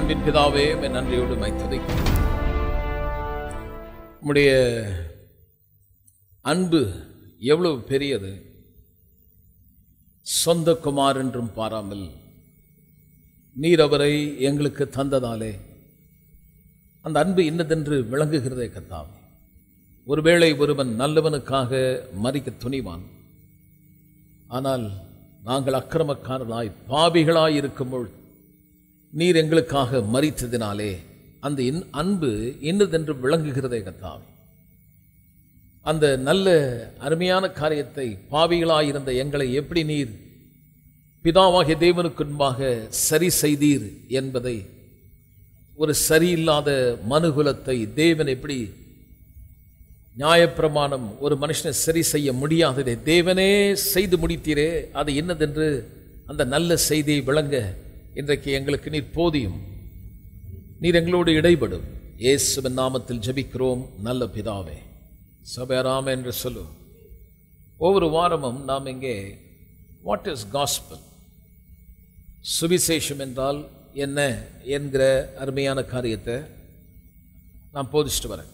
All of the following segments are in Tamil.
அன்பின் பிதாவே உம்மை நன்றியோடு மைத்ததை உம்முடைய அன்பு எவ்வளவு பெரியது சொந்த குமார் என்றும் பாராமல் நீர் அவரை எங்களுக்கு தந்ததாலே அந்த அன்பு இன்னதென்று விளங்குகிறதே கத்தாவே ஒருவேளை ஒருவன் நல்லவனுக்காக மறிக்க துணிவான் ஆனால் நாங்கள் அக்கிரமக்காரர்களாய் பாவிகளாய் இருக்கும் பொழுது நீர் எங்களுக்காக மறித்ததினாலே அந்த இன் அன்பு இன்னதென்று விளங்குகிறதே கத்தாவே அந்த நல்ல அருமையான காரியத்தை பாவிகளாயிருந்த எங்களை எப்படி நீர் பிதாவாகிய தேவனுக்கு முன்பாக சரி செய்தீர் என்பதை ஒரு சரியில்லாத மனுகுலத்தை தேவன் எப்படி நியாயப்பிரமாணம் ஒரு மனுஷனை சரி செய்ய முடியாததை தேவனே செய்து முடித்தீரே அது என்னதென்று அந்த நல்ல செய்தியை விளங்க இன்றைக்கு எங்களுக்கு நீர் போதியும் நீர் எங்களோடு இடைபடும் இயேசுவின் நாமத்தில் ஜெபிக்கிறோம் நல்ல பிதாவே சபேராம என்று சொல்லு ஒவ்வொரு வாரமும் நாம் இங்கே வாட் இஸ் காஸ்பல் சுவிசேஷம் என்றால் என்ன என்கிற அருமையான காரியத்தை நான் போதிச்சுட்டு வரேன்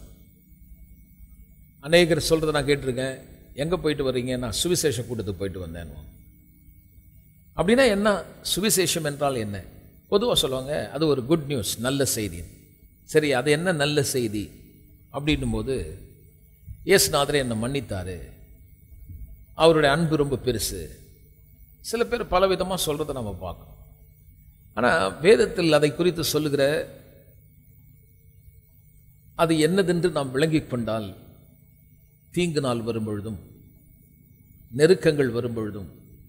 அநேகர் சொல்கிறத நான் கேட்டிருக்கேன் எங்கே போயிட்டு வர்றீங்க நான் சுவிசேஷ கூட்டத்துக்கு போயிட்டு வந்தேன் அப்படின்னா என்ன சுவிசேஷம் என்றால் என்ன பொதுவாக சொல்லுவாங்க அது ஒரு குட் நியூஸ் நல்ல செய்தி சரி அது என்ன நல்ல செய்தி அப்படின்னும் போது இயேசுநாதரே என்னை மன்னித்தாரு அவருடைய அன்பு ரொம்ப பெருசு சில பேர் பல விதமாக சொல்கிறத நம்ம பார்க்கணும் ஆனால் வேதத்தில் அதை குறித்து சொல்லுகிற அது என்னதென்று நாம் விளங்கிக் கொண்டால் தீங்கு நாள் வரும்பொழுதும் நெருக்கங்கள் வரும்பொழுதும்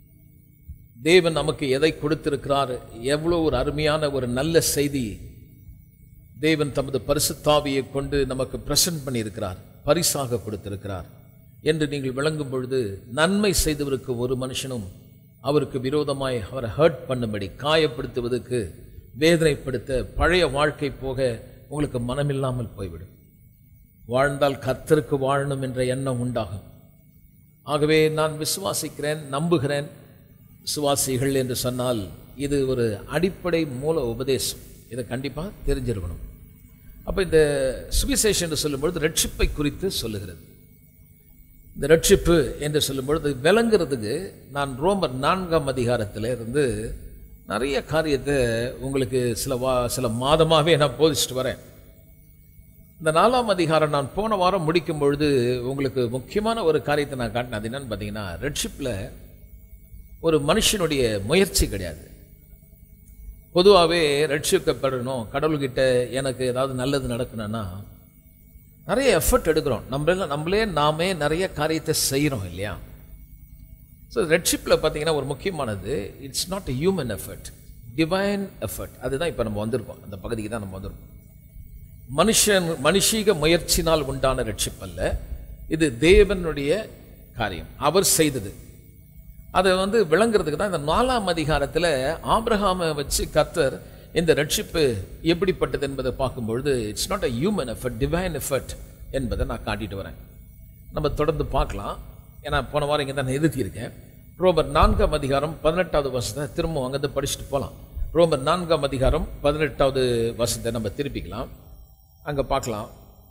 தேவன் நமக்கு எதை கொடுத்திருக்கிறார் எவ்வளோ ஒரு அருமையான ஒரு நல்ல செய்தி தேவன் தமது பரிசுத்தாவியை கொண்டு நமக்கு பிரசன்ட் பண்ணியிருக்கிறார் பரிசாக கொடுத்திருக்கிறார் என்று நீங்கள் விளங்கும் பொழுது நன்மை செய்தவருக்கு ஒரு மனுஷனும் அவருக்கு விரோதமாய் அவரை ஹர்ட் பண்ணும்படி காயப்படுத்துவதற்கு வேதனைப்படுத்த பழைய வாழ்க்கை போக உங்களுக்கு மனமில்லாமல் போய்விடும் வாழ்ந்தால் கர்த்தருக்கு வாழணும் என்ற எண்ணம் உண்டாகும் ஆகவே நான் விசுவாசிக்கிறேன் நம்புகிறேன் விசுவாசிகள் என்று சொன்னால் இது ஒரு அடிப்படை மூல உபதேசம் இதை கண்டிப்பாக தெரிஞ்சிருக்கணும் அப்போ இந்த சுவிசேஷன் என்று சொல்லும்பொழுது ரட்சிப்பை குறித்து சொல்லுகிறது இந்த ரட்சிப்பு என்று சொல்லும்பொழுது விளங்குறதுக்கு நான் ரோமர் நான்காம் அதிகாரத்தில் இருந்து நிறைய காரியத்தை உங்களுக்கு சில வா சில மாதமாகவே நான் போதிச்சுட்டு வரேன் இந்த நாலாம் அதிகாரம் நான் போன வாரம் முடிக்கும் பொழுது உங்களுக்கு முக்கியமான ஒரு காரியத்தை நான் காட்டினேன் அது என்னன்னு பார்த்தீங்கன்னா ரெட்ஷிப்பில் ஒரு மனுஷனுடைய முயற்சி கிடையாது பொதுவாகவே ரட்சிக்கப்படணும் கடவுள்கிட்ட எனக்கு ஏதாவது நல்லது நடக்கணும்னா நிறைய எஃபர்ட் எடுக்கிறோம் நம்மள நம்மளே நாமே நிறைய காரியத்தை செய்கிறோம் இல்லையா ஸோ ரெட்ஷிப்பில் பார்த்தீங்கன்னா ஒரு முக்கியமானது it's not a human effort divine effort அதுதான் இப்போ நம்ம வந்திருக்கோம் அந்த பகுதிக்கு தான் நம்ம வந்திருக்கோம் மனுஷன் மனுஷீக முயற்சினால் உண்டான ரட்சிப்பு அல்ல இது தேவனுடைய காரியம் அவர் செய்தது அதை வந்து விளங்குறதுக்கு தான் இந்த நாலாம் அதிகாரத்தில் ஆபிரகாமை வச்சு கர்த்தர் இந்த ரட்சிப்பு எப்படிப்பட்டது என்பதை பார்க்கும்பொழுது it's not a human effort divine effort என்பதை நான் காட்டிட்டு வரேன் நம்ம தொடர்ந்து பார்க்கலாம் ஏன்னா போன வாரம் இங்கே தான் நான் நிறுத்தியிருக்கேன் ரோமர் நான்காம் அதிகாரம் பதினெட்டாவது வருஷத்தை திரும்ப அங்கேருந்து படிச்சுட்டு போகலாம் ரோமர் நான்காம் அதிகாரம் பதினெட்டாவது வருஷத்தை நம்ம திருப்பிக்கலாம் அங்கே பார்க்கலாம்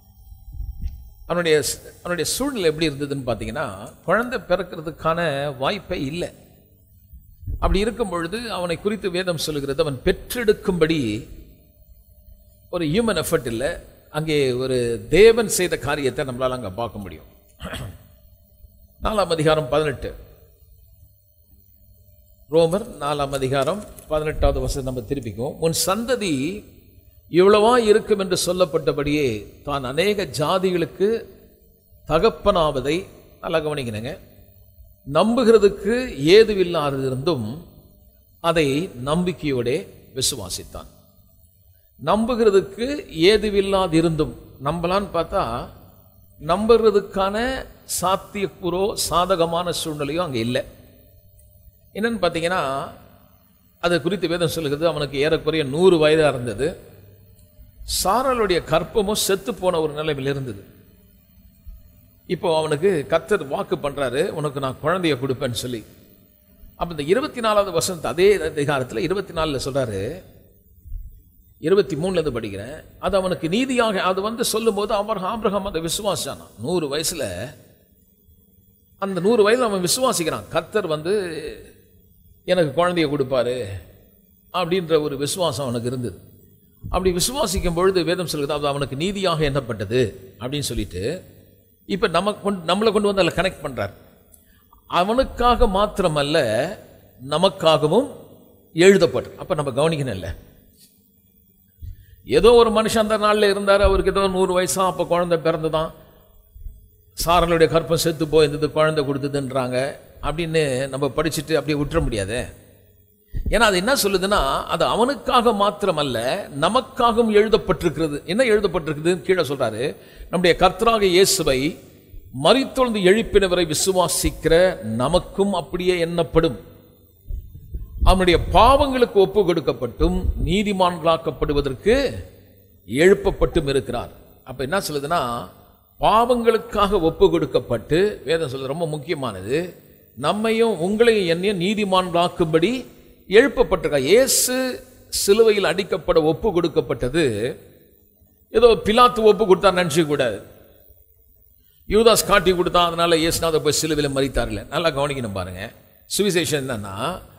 அவனுடைய அவனுடைய சூழ்நிலை எப்படி இருந்ததுன்னு பார்த்தீங்கன்னா குழந்தை பிறக்கிறதுக்கான வாய்ப்பே இல்லை அப்படி இருக்கும் பொழுது அவனை குறித்து வேதம் சொல்லுகிறது அவன் பெற்றெடுக்கும்படி ஒரு ஹியூமன் எஃபர்ட் இல்லை அங்கே ஒரு தேவன் செய்த காரியத்தை நம்மளால் அங்கே பார்க்க முடியும் நாலாம் அதிகாரம் பதினெட்டு ரோமர் நாலாம் அதிகாரம் பதினெட்டாவது வருஷம் நம்ம திருப்பிக்குவோம் உன் சந்ததி இவ்வளவா இருக்கும் என்று சொல்லப்பட்டபடியே தான் அநேக ஜாதிகளுக்கு தகப்பனாவதை நல்லா கவனிக்கணுங்க நம்புகிறதுக்கு ஏதுவில்லாதிருந்தும் அதை நம்பிக்கையோட விசுவாசித்தான் நம்புகிறதுக்கு ஏதுவில்லாதிருந்தும் நம்பலான்னு பார்த்தா நம்புறதுக்கான சாத்தியக்கூறோ சாதகமான சூழ்நிலையோ அங்கே இல்லை என்னன்னு பார்த்தீங்கன்னா அது குறித்து வேதம் சொல்லுகிறது அவனுக்கு ஏறக்குறைய நூறு வயதாக இருந்தது சாரலுடைய கற்பமும் செத்து போன ஒரு நிலையில் இருந்தது இப்போ அவனுக்கு கத்தர் வாக்கு பண்றாரு உனக்கு நான் குழந்தைய கொடுப்பேன்னு சொல்லி அப்ப இந்த இருபத்தி நாலாவது வசனத்து அதே அதிகாரத்தில் இருபத்தி நாலில் சொல்றாரு இருபத்தி மூணுலேருந்து படிக்கிறேன் அது அவனுக்கு நீதியாக அது வந்து சொல்லும்போது அவர் ஆபிரகாம் அதை விசுவாசானா நூறு வயசுல அந்த நூறு வயதில் அவன் விசுவாசிக்கிறான் கர்த்தர் வந்து எனக்கு குழந்தைய கொடுப்பாரு அப்படின்ற ஒரு விசுவாசம் அவனுக்கு இருந்தது அப்படி விசுவாசிக்கும் பொழுது வேதம் சொல்லுது அது அவனுக்கு நீதியாக எண்ணப்பட்டது அப்படின்னு சொல்லிட்டு இப்போ நம்ம கொண்டு நம்மளை கொண்டு வந்து அதில் கனெக்ட் பண்றார் அவனுக்காக மாத்திரமல்ல நமக்காகவும் எழுதப்பட்டு அப்போ நம்ம கவனிக்கணும் இல்லை ஏதோ ஒரு மனுஷன் அந்த நாளில் இருந்தார் அவருக்கு ஏதோ நூறு வயசா அப்போ குழந்தை பிறந்துதான் சாரலுடைய கற்பம் செத்து போயிருந்தது குழந்தை கொடுத்ததுன்றாங்க அப்படின்னு நம்ம படிச்சுட்டு அப்படியே விட்டுற முடியாதே ஏன்னா அது என்ன சொல்லுதுன்னா அது அவனுக்காக மாத்திரமல்ல நமக்காகவும் எழுதப்பட்டிருக்கிறது என்ன எழுதப்பட்டிருக்குதுன்னு கீழே சொல்றாரு நம்முடைய கர்த்தராக இயேசுவை மறித்தொழுந்து எழுப்பினவரை விசுவாசிக்கிற நமக்கும் அப்படியே எண்ணப்படும் அவனுடைய பாவங்களுக்கு ஒப்பு கொடுக்கப்பட்டும் நீதிமான்களாக்கப்படுவதற்கு எழுப்பப்பட்டும் இருக்கிறார் அப்ப என்ன சொல்லுதுன்னா பாவங்களுக்காக ஒப்பு கொடுக்கப்பட்டு வேதம் சொல்றது ரொம்ப முக்கியமானது நம்மையும் உங்களையும் என்னையும் நீதிமான்களாக்கும்படி எழுப்பப்பட்டிருக்கா இயேசு சிலுவையில் அடிக்கப்பட ஒப்பு கொடுக்கப்பட்டது ஏதோ பிலாத்து ஒப்பு கொடுத்தா நினைச்சு கூடாது யூதாஸ் காட்டி கொடுத்தான் அதனால இயேசுநாதர் போய் சிலுவையில் மறித்தார்ல நல்லா கவனிக்கணும் பாருங்க சுவிசேஷம் என்னன்னா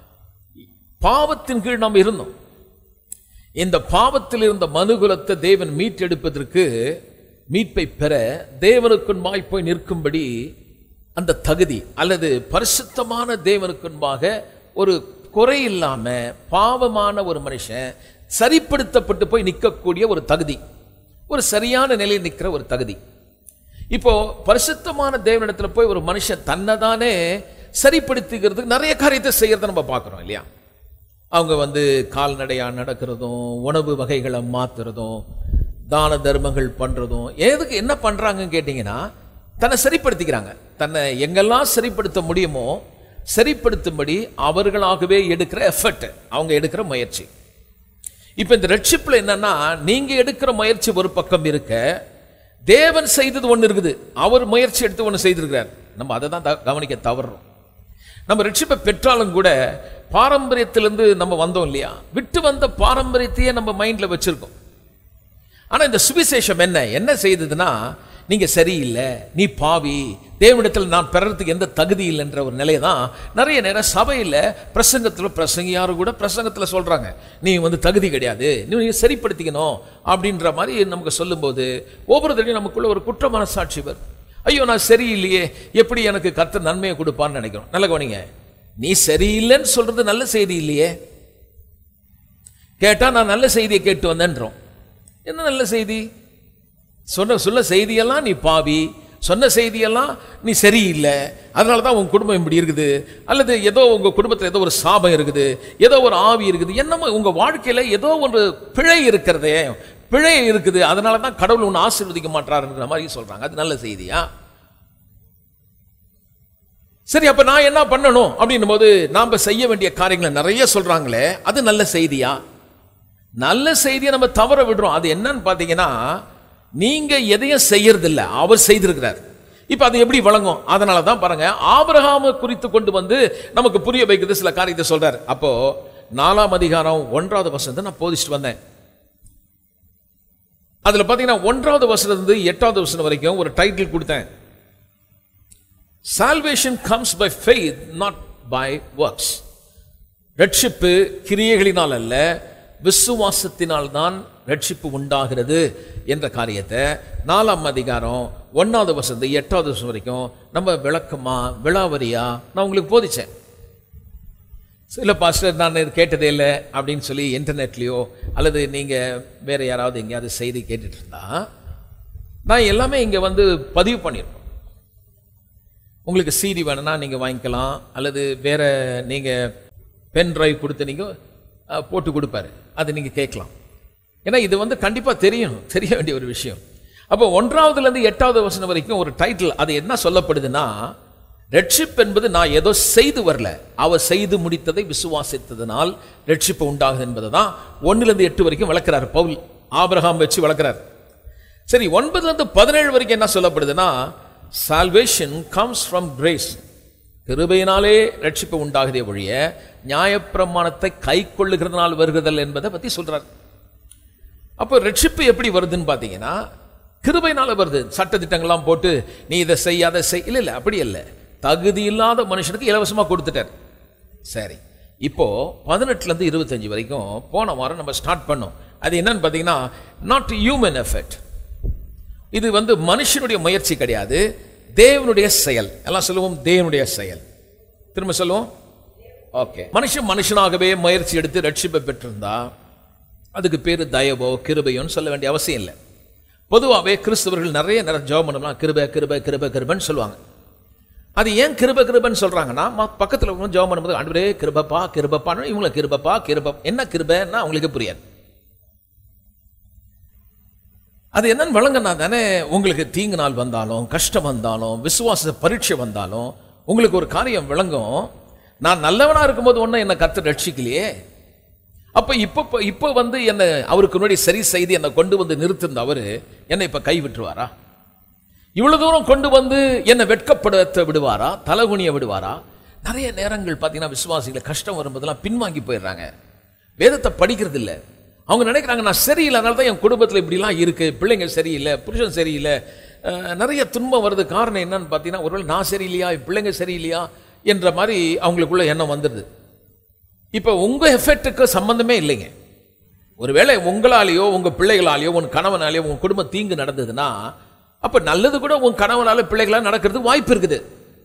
பாவத்தின் கீழ் நாம் இருந்தோம் இந்த பாவத்தில் இருந்த மனுகுலத்தை தேவன் மீட்டெடுப்பதற்கு மீட்பை பெற தேவனுக்குன்பாய் போய் நிற்கும்படி அந்த தகுதி அல்லது பரிசுத்தமான தேவனுக்குன்பாக ஒரு குறை இல்லாம பாவமான ஒரு மனுஷன் சரிப்படுத்தப்பட்டு போய் நிற்கக்கூடிய ஒரு தகுதி ஒரு சரியான நிலையில் நிற்கிற ஒரு தகுதி இப்போ பரிசுத்தமான தேவனிடத்துல போய் ஒரு மனுஷன் தன்னைதானே சரிப்படுத்திக்கிறதுக்கு நிறைய காரியத்தை செய்யறதை நம்ம பார்க்குறோம் இல்லையா அவங்க வந்து கால்நடையா நடக்கிறதும் உணவு வகைகளை மாத்துறதும் தான தர்மங்கள் பண்றதும் எதுக்கு என்ன பண்றாங்கன்னு கேட்டிங்கன்னா தன்னை சரிப்படுத்திக்கிறாங்க தன்னை எங்கெல்லாம் சரிப்படுத்த முடியுமோ சரிப்படுத்தும்படி அவர்களாகவே எடுக்கிற எஃபர்ட் அவங்க எடுக்கிற முயற்சி இப்போ இந்த ரட்சிப்பில் என்னன்னா நீங்க எடுக்கிற முயற்சி ஒரு பக்கம் இருக்க தேவன் செய்தது ஒன்று இருக்குது அவர் முயற்சி எடுத்து ஒன்று செய்திருக்கிறார் நம்ம அதை தான் த- கவனிக்க தவறுறோம் நம்ம ரட்சிப்பை பெற்றாலும் கூட பாரம்பரியத்திலிருந்து நம்ம வந்தோம் இல்லையா விட்டு வந்த பாரம்பரியத்தையே நம்ம மைண்ட்ல வச்சிருக்கோம் ஆனா இந்த சுவிசேஷம் என்ன என்ன செய்ததுன்னா நீங்க சரியில்லை நீ பாவி தேவனிடத்தில் நான் பெறறதுக்கு எந்த தகுதி இல்லைன்ற ஒரு நிலையை தான் நிறைய நேரம் சபையில் பிரசங்கத்தில் பிரசங்கியாரு கூட பிரசங்கத்தில் சொல்றாங்க நீ வந்து தகுதி கிடையாது நீ சரிப்படுத்திக்கணும் அப்படின்ற மாதிரி நமக்கு சொல்லும்போது ஒவ்வொரு தடையும் நமக்குள்ள ஒரு குற்ற மனசாட்சி வரும் ஐயோ நான் சரியில்லையே எப்படி எனக்கு கர்த்தர் நன்மையை கொடுப்பான்னு நினைக்கிறோம் நல்ல கவனிங்க நீ சரியில்லைன்னு சொல்றது நல்ல செய்தி இல்லையே கேட்டா நான் நல்ல செய்தியை கேட்டு வந்தேன்றோம் என்ன நல்ல செய்தி சொன்ன சொன்ன செய்தியெல்லாம் நீ பாவி சொன்ன செய்தியெல்லாம் நீ சரியில்லை அதனால தான் உன் குடும்பம் இப்படி இருக்குது அல்லது ஏதோ உங்க குடும்பத்தில் ஏதோ ஒரு சாபம் இருக்குது ஏதோ ஒரு ஆவி இருக்குது என்னமோ உங்க வாழ்க்கையில ஏதோ ஒரு பிழை இருக்கிறதே பிழை இருக்குது அதனால தான் கடவுள் உன்னை ஆசீர்வதிக்க மாட்டாருன்ற மாதிரி சொல்றாங்க அது நல்ல செய்தியா சரி அப்ப நான் என்ன பண்ணணும் அப்படின்னும் போது நாம செய்ய வேண்டிய காரியங்களை நிறைய சொல்றாங்களே அது நல்ல செய்தியா நல்ல செய்தியை நம்ம தவற விடுறோம் அது என்னன்னு பாத்தீங்கன்னா நீங்க எதையும் செய்யறதில்ல அவர் செய்திருக்கிறார் இப்ப அது எப்படி வழங்கும் அதனால தான் பாருங்க ஆபிரகாம குறித்து கொண்டு வந்து நமக்கு புரிய வைக்கிறது சில காரியத்தை சொல்றாரு அப்போ நாலாம் அதிகாரம் ஒன்றாவது வசனத்தை நான் போதிச்சுட்டு வந்தேன் அதுல பாத்தீங்கன்னா ஒன்றாவது வசனம் இருந்து எட்டாவது வசனம் வரைக்கும் ஒரு டைட்டில் கொடுத்தேன் salvation comes by faith not by works ரட்சிப்பு கிரியைகளினால் அல்ல விசுவாசத்தினால் தான் ரட்சிப்பு உண்டாகிறது என்ற காரியத்தை நாலாம் அதிகாரம் ஒன்னாவது வசந்த எட்டாவது வருஷம் வரைக்கும் நம்ம விளக்கமா விளாவரியா நான் உங்களுக்கு போதிச்சேன் இல்லை பாஸ்டர் நான் இது கேட்டதே இல்லை அப்படின்னு சொல்லி இன்டர்நெட்லேயோ அல்லது நீங்கள் வேற யாராவது எங்கேயாவது செய்தி கேட்டுட்டு இருந்தா நான் எல்லாமே இங்கே வந்து பதிவு பண்ணியிருக்கோம் உங்களுக்கு சிடி வேணும்னா நீங்கள் வாங்கிக்கலாம் அல்லது வேற நீங்கள் பென் டிரைவ் கொடுத்து நீங்கள் அஹ், போட்டு கொடுப்பாரு அது நீங்கள் கேட்கலாம் ஏன்னா இது வந்து கண்டிப்பாக தெரியும் தெரிய வேண்டிய ஒரு விஷயம் அப்போ ஒன்றாவதுலேருந்து எட்டாவது வசனம் வரைக்கும் ஒரு டைட்டில் அது என்ன சொல்லப்படுதுன்னா ரட்சிப்பு என்பது நான் ஏதோ செய்து வரல அவர் செய்து முடித்ததை விசுவாசித்ததனால் ரட்சிப்பு உண்டாகுது என்பதை தான் ஒன்னுலேருந்து எட்டு வரைக்கும் வளர்க்கிறார் பவுல் ஆபிரகாம் வச்சு வளர்க்கிறார் சரி ஒன்பதுல இருந்து பதினேழு வரைக்கும் என்ன சொல்லப்படுதுன்னா சால்வேஷன் கம்ஸ் ஃப்ரம் கிரேஸ் கிருபையினாலே ரட்சிப்பு உண்டாகுதே ஒழிய நியாயப்பிரமாணத்தை கை கொள்ளுகிறதுனால் வருகிறதல் என்பதை பத்தி சொல்றார் அப்போ ரட்சிப்பு எப்படி வருதுன்னு பார்த்தீங்கன்னா கிருபைனால வருது சட்ட திட்டங்கள்லாம் போட்டு நீ இதை செய் அதை செய் இல்லை இல்லை அப்படி இல்லை தகுதி இல்லாத மனுஷனுக்கு இலவசமாக கொடுத்துட்டார் சரி இப்போ பதினெட்டுலேருந்து இருபத்தஞ்சு வரைக்கும் போன வாரம் நம்ம ஸ்டார்ட் பண்ணோம் அது என்னன்னு பார்த்தீங்கன்னா நாட் ஹியூமன் எஃபெக்ட் இது வந்து மனுஷனுடைய முயற்சி கிடையாது தேவனுடைய செயல் எல்லாம் சொல்லுவோம் தேவனுடைய செயல் திரும்ப சொல்லுவோம் ஓகே மனுஷன் மனுஷனாகவே முயற்சி எடுத்து ரட்சிப்பை பெற்றிருந்தா அதுக்கு பேர் தயவோ கிருபையோன்னு சொல்ல வேண்டிய அவசியம் இல்லை பொதுவாகவே கிறிஸ்தவர்கள் நிறைய நேரம் ஜெபம் பண்ணலாம் கிருபை கிருபை கிருபை கிருபைன்னு சொல்லுவாங்க அது ஏன் கிருப கிருபன்னு சொல்றாங்கன்னா ம- பக்கத்துல வந்து ஜெபம் பண்ணும்போது ஆண்டவரே கிருபப்பா கிருபப்பான்னு இவங்கள கிருபப்பா கிருப என்ன கிருபைன்னா அவங்களுக்கு புரியாது அது என்னன்னு வழங்கினா தானே உங்களுக்கு தீங்கு நாள் வந்தாலும் கஷ்டம் வந்தாலும் விசுவாச பரீட்சை வந்தாலும் உங்களுக்கு ஒரு காரியம் விளங்கும் நான் நல்லவனா இருக்கும்போது ஒன்றும் என்னை கத்து ரட்சிக்கலையே அப்ப இப்ப இப்ப வந்து என்னை அவருக்கு முன்னாடி சரி செய்து என்னை கொண்டு வந்து நிறுத்திருந்த அவரு என்னை இப்ப கை விட்டுருவாரா இவ்வளவு தூரம் கொண்டு வந்து என்னை வெட்கப்படுத்த விடுவாரா தலகுனிய விடுவாரா நிறைய நேரங்கள் பார்த்தீங்கன்னா விசுவாசிகளை கஷ்டம் வரும்போதெல்லாம் பின்வாங்கி போயிடுறாங்க வேதத்தை படிக்கிறது இல்ல அவங்க நினைக்கிறாங்க நான் சரியில்லை அதனால தான் என் குடும்பத்தில் இப்படிலாம் இருக்கு பிள்ளைங்க சரியில்லை புருஷன் சரியில்லை அஹ், நிறைய துன்பம் வருது காரணம் என்னன்னு பார்த்தீங்கன்னா ஒருவேளை நான் சரியில்லையா என் பிள்ளைங்க சரியில்லையா என்ற மாதிரி அவங்களுக்குள்ள எண்ணம் வந்துடுது இப்போ உங்க எஃபெக்ட்டுக்கு சம்பந்தமே இல்லைங்க ஒருவேளை உங்களாலேயோ உங்க பிள்ளைகளாலேயோ உன் கணவனாலேயோ உங்க குடும்ப தீங்கு நடந்ததுன்னா அப்ப நல்லது கூட உன் கணவனால பிள்ளைகளால நடக்கிறதுக்கு வாய்ப்பு இருக்குது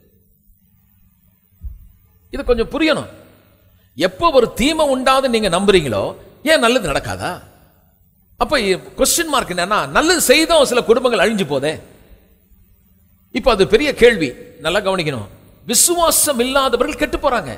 இது கொஞ்சம் புரியணும் எப்போ ஒரு தீமை உண்டாது நீங்க நம்புறீங்களோ ஏன் நல்லது நடக்காதா அப்ப கொஸ்டின் மார்க் என்னன்னா நல்லது செய்தோம் சில குடும்பங்கள் அழிஞ்சு போதே இப்போ அது பெரிய கேள்வி நல்லா கவனிக்கணும் விசுவாசம் இல்லாதவர்கள் கெட்டு போறாங்க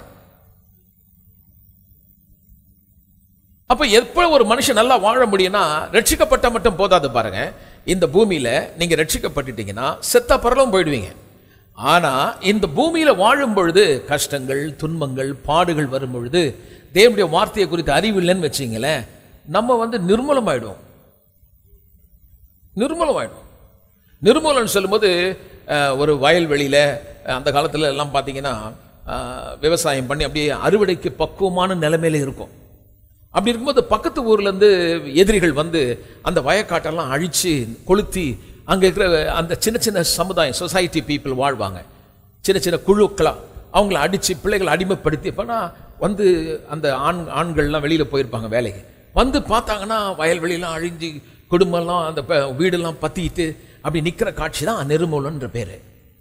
அப்ப எப்ப ஒரு மனுஷன் நல்லா வாழ முடியும்னா ரட்சிக்கப்பட்ட மட்டும் போதாது பாருங்க இந்த பூமியில நீங்க ரட்சிக்கப்பட்டுட்டீங்கன்னா செத்தா பரலவும் போயிடுவீங்க ஆனா இந்த பூமியில வாழும் பொழுது கஷ்டங்கள் துன்பங்கள் பாடுகள் வரும் பொழுது தேவனுடைய வார்த்தையை குறித்து அறிவு இல்லைன்னு வச்சீங்களேன் நம்ம வந்து நிர்மூலமாயிடுவோம் நிர்மூலமாயிடும் நிர்மூலம்னு சொல்லும்போது அஹ், ஒரு வயல்வெளியில அஹ், அந்த காலத்துல எல்லாம் பார்த்தீங்கன்னா அஹ், விவசாயம் பண்ணி அப்படியே அறுவடைக்கு பக்குவமான நிலைமையில இருக்கும் அப்படி இருக்கும்போது பக்கத்து ஊர்ல இருந்து எதிரிகள் வந்து அந்த வயக்காட்டெல்லாம் அழிச்சு கொளுத்தி அங்க இருக்கிற அந்த சின்ன சின்ன சமுதாயம் சொசைட்டி பீப்புள் வாழ்வாங்க சின்ன சின்ன குழுக்களா அவங்கள அடிச்சு பிள்ளைகளை அடிமைப்படுத்தி இப்போனா வந்து அந்த ஆண் ஆண்கள்லாம் வெளியில போயிருப்பாங்க வேலைக்கு வந்து பார்த்தாங்கன்னா வயல்வெளியெல்லாம் அழிஞ்சு குடும்பம்லாம் அந்த ப- வீடெல்லாம் பத்திட்டு அப்படி நிக்கிற காட்சி தான் நெருமூலன்ற பேரு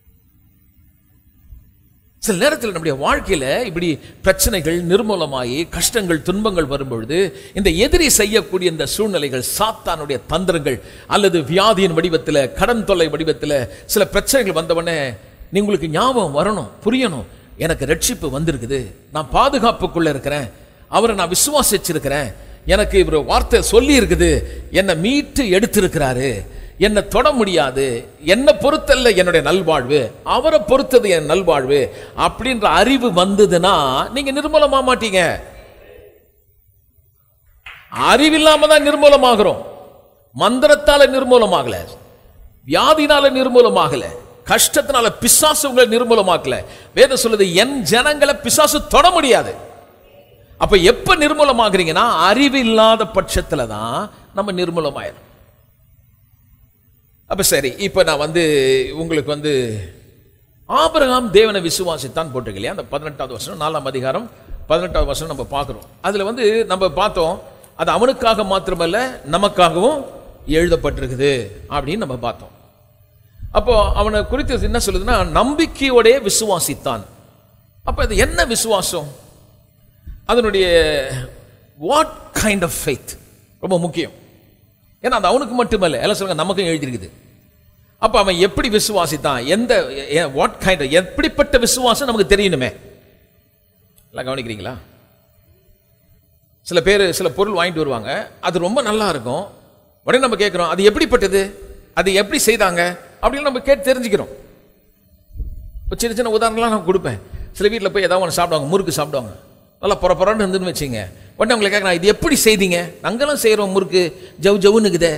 சில நேரத்தில் நம்முடைய வாழ்க்கையில இப்படி பிரச்சனைகள் நிர்மூலமாகி கஷ்டங்கள் துன்பங்கள் வரும்பொழுது இந்த எதிரி செய்யக்கூடிய இந்த சூழ்நிலைகள் சாத்தானுடைய தந்திரங்கள் அல்லது வியாதியின் வடிவத்தில் கடன் தொல்லை வடிவத்தில் சில பிரச்சனைகள் வந்தவொடனே நீ உங்களுக்கு ஞாபகம் வரணும் புரியணும் எனக்கு ரட்சிப்பு வந்திருக்குது நான் பாதுகாப்புக்குள்ள இருக்கிறேன் அவரை நான் விசுவாசிச்சிருக்கிறேன் எனக்கு இவர் வார்த்தை சொல்லி இருக்குது என்னை மீட்டு எடுத்திருக்கிறாரு என்னை தொட முடியாது என்னை பொறுத்தல்ல என்னுடைய நல்வாழ்வு அவரை பொறுத்தது என் நல்வாழ்வு அப்படின்ற அறிவு வந்ததுன்னா நீங்க நிர்மூலமா மாட்டீங்க அறிவில்லாம தான் நிர்மூலமாகிறோம் மந்திரத்தால நிர்மூலமாகல வியாதினால நிர்மூலமாகல கஷ்டத்தினால பிசாசு உங்களை நிர்மூலமாக்கல வேதம் சொல்லுது என் ஜனங்களை பிசாசு தொட முடியாது அப்ப எப்ப நிர்மூலமாகறீங்கன்னா அறிவு இல்லாத பட்சத்துல தான் நம்ம நிர்மூலமாயிரும் அப்ப சரி இப்ப நான் வந்து உங்களுக்கு வந்து ஆபிரகாம் தேவனை விசுவாசித்தான் போட்டிருக்கு இல்லையா அந்த பதினெட்டாவது வருஷம் நாலாம் அதிகாரம் பதினெட்டாவது வருஷம் நம்ம பார்க்குறோம் அதுல வந்து நம்ம பார்த்தோம் அது அவனுக்காக மாத்திரமல்ல நமக்காகவும் எழுதப்பட்டிருக்குது அப்படின்னு நம்ம பார்த்தோம் அப்போ அவனை குறித்து என்ன சொல்லுதுன்னா நம்பிக்கையோடே விசுவாசித்தான் அப்ப அது என்ன விசுவாசம் அதனுடைய வாட் கைண்ட் ஆஃப் ஃபெய்த் ரொம்ப முக்கியம் ஏன்னா அது அவனுக்கு மட்டுமல்ல எல்லாம் சொல்லுங்க நமக்கும் எழுதியிருக்குது அப்ப அவன் எப்படி விசுவாசித்தான் எந்த வாட் கைண்ட் எப்படிப்பட்ட விசுவாசம் நமக்கு தெரியணுமே எல்லாம் கவனிக்கிறீங்களா சில பேர் சில பொருள் வாங்கிட்டு வருவாங்க அது ரொம்ப நல்லா இருக்கும் உடனே நம்ம கேட்குறோம் அது எப்படிப்பட்டது அது எப்படி செய்தாங்க அப்படின்னு நம்ம கேட்டு தெரிஞ்சுக்கிறோம் இப்போ சின்ன சின்ன உதாரணம்லாம் நான் கொடுப்பேன் சில வீட்டில் போய் ஏதாவது ஒன்று சாப்பிடுவாங்க முறுக்கு சாப்பிடுவாங்க நல்லா புற புறன்னு இருந்துன்னு வச்சுங்க உடனே உங்களை கேட்குறேன் இது எப்படி செய்தீங்க நாங்கெல்லாம் செய்கிறோம் முறுக்கு ஜவு ஜவுன்னுக்குதே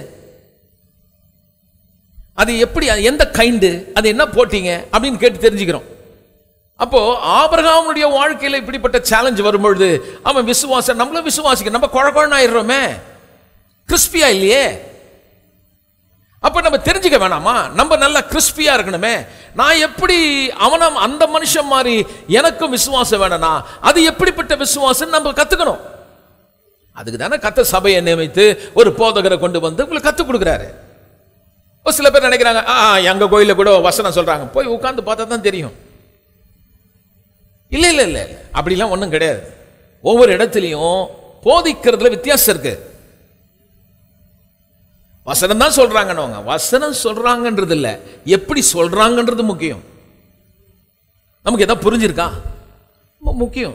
அது எப்படி அது எந்த கைண்டு அது என்ன போட்டீங்க அப்படின்னு கேட்டு தெரிஞ்சுக்கிறோம் அப்போ ஆபிரகாமுடைய வாழ்க்கையில இப்படிப்பட்ட சேலஞ்ச் வரும்பொழுது அவன் விசுவாசம் நம்மளும் விசுவாசிக்க நம்ம குழ குழன்னு ஆயிடுறோமே கிறிஸ்பியா இல்லையே அப்ப நம்ம தெரிஞ்சுக்க வேணாமா நம்ம நல்லா கிறிஸ்பியா இருக்கணுமே நான் எப்படி அவனம் அந்த மனுஷன் மாதிரி எனக்கும் விசுவாசம் வேணும்னா அது எப்படிப்பட்ட விசுவாசம் நம்ம கத்துக்கணும் அதுக்கு தானே கத்த சபையை நியமித்து ஒரு போதகரை கொண்டு வந்து உங்களுக்கு கத்துக் கொடுக்குறாரு ஒரு சில பேர் நினைக்கிறாங்க ஆ எங்க கோயில்ல கூட வசனம் சொல்றாங்க போய் உட்கார்ந்து பார்த்தா தான் தெரியும் இல்ல இல்ல இல்ல அப்படிலாம் ஒண்ணும் கிடையாது ஒவ்வொரு இடத்துலையும் போதிக்கிறதுல வித்தியாசம் இருக்கு வசனம் தான் சொல்றாங்கன்னு வசனம் சொல்றாங்கன்றது இல்ல எப்படி சொல்றாங்கன்றது முக்கியம் நமக்கு எதாவது புரிஞ்சிருக்கா ரொம்ப முக்கியம்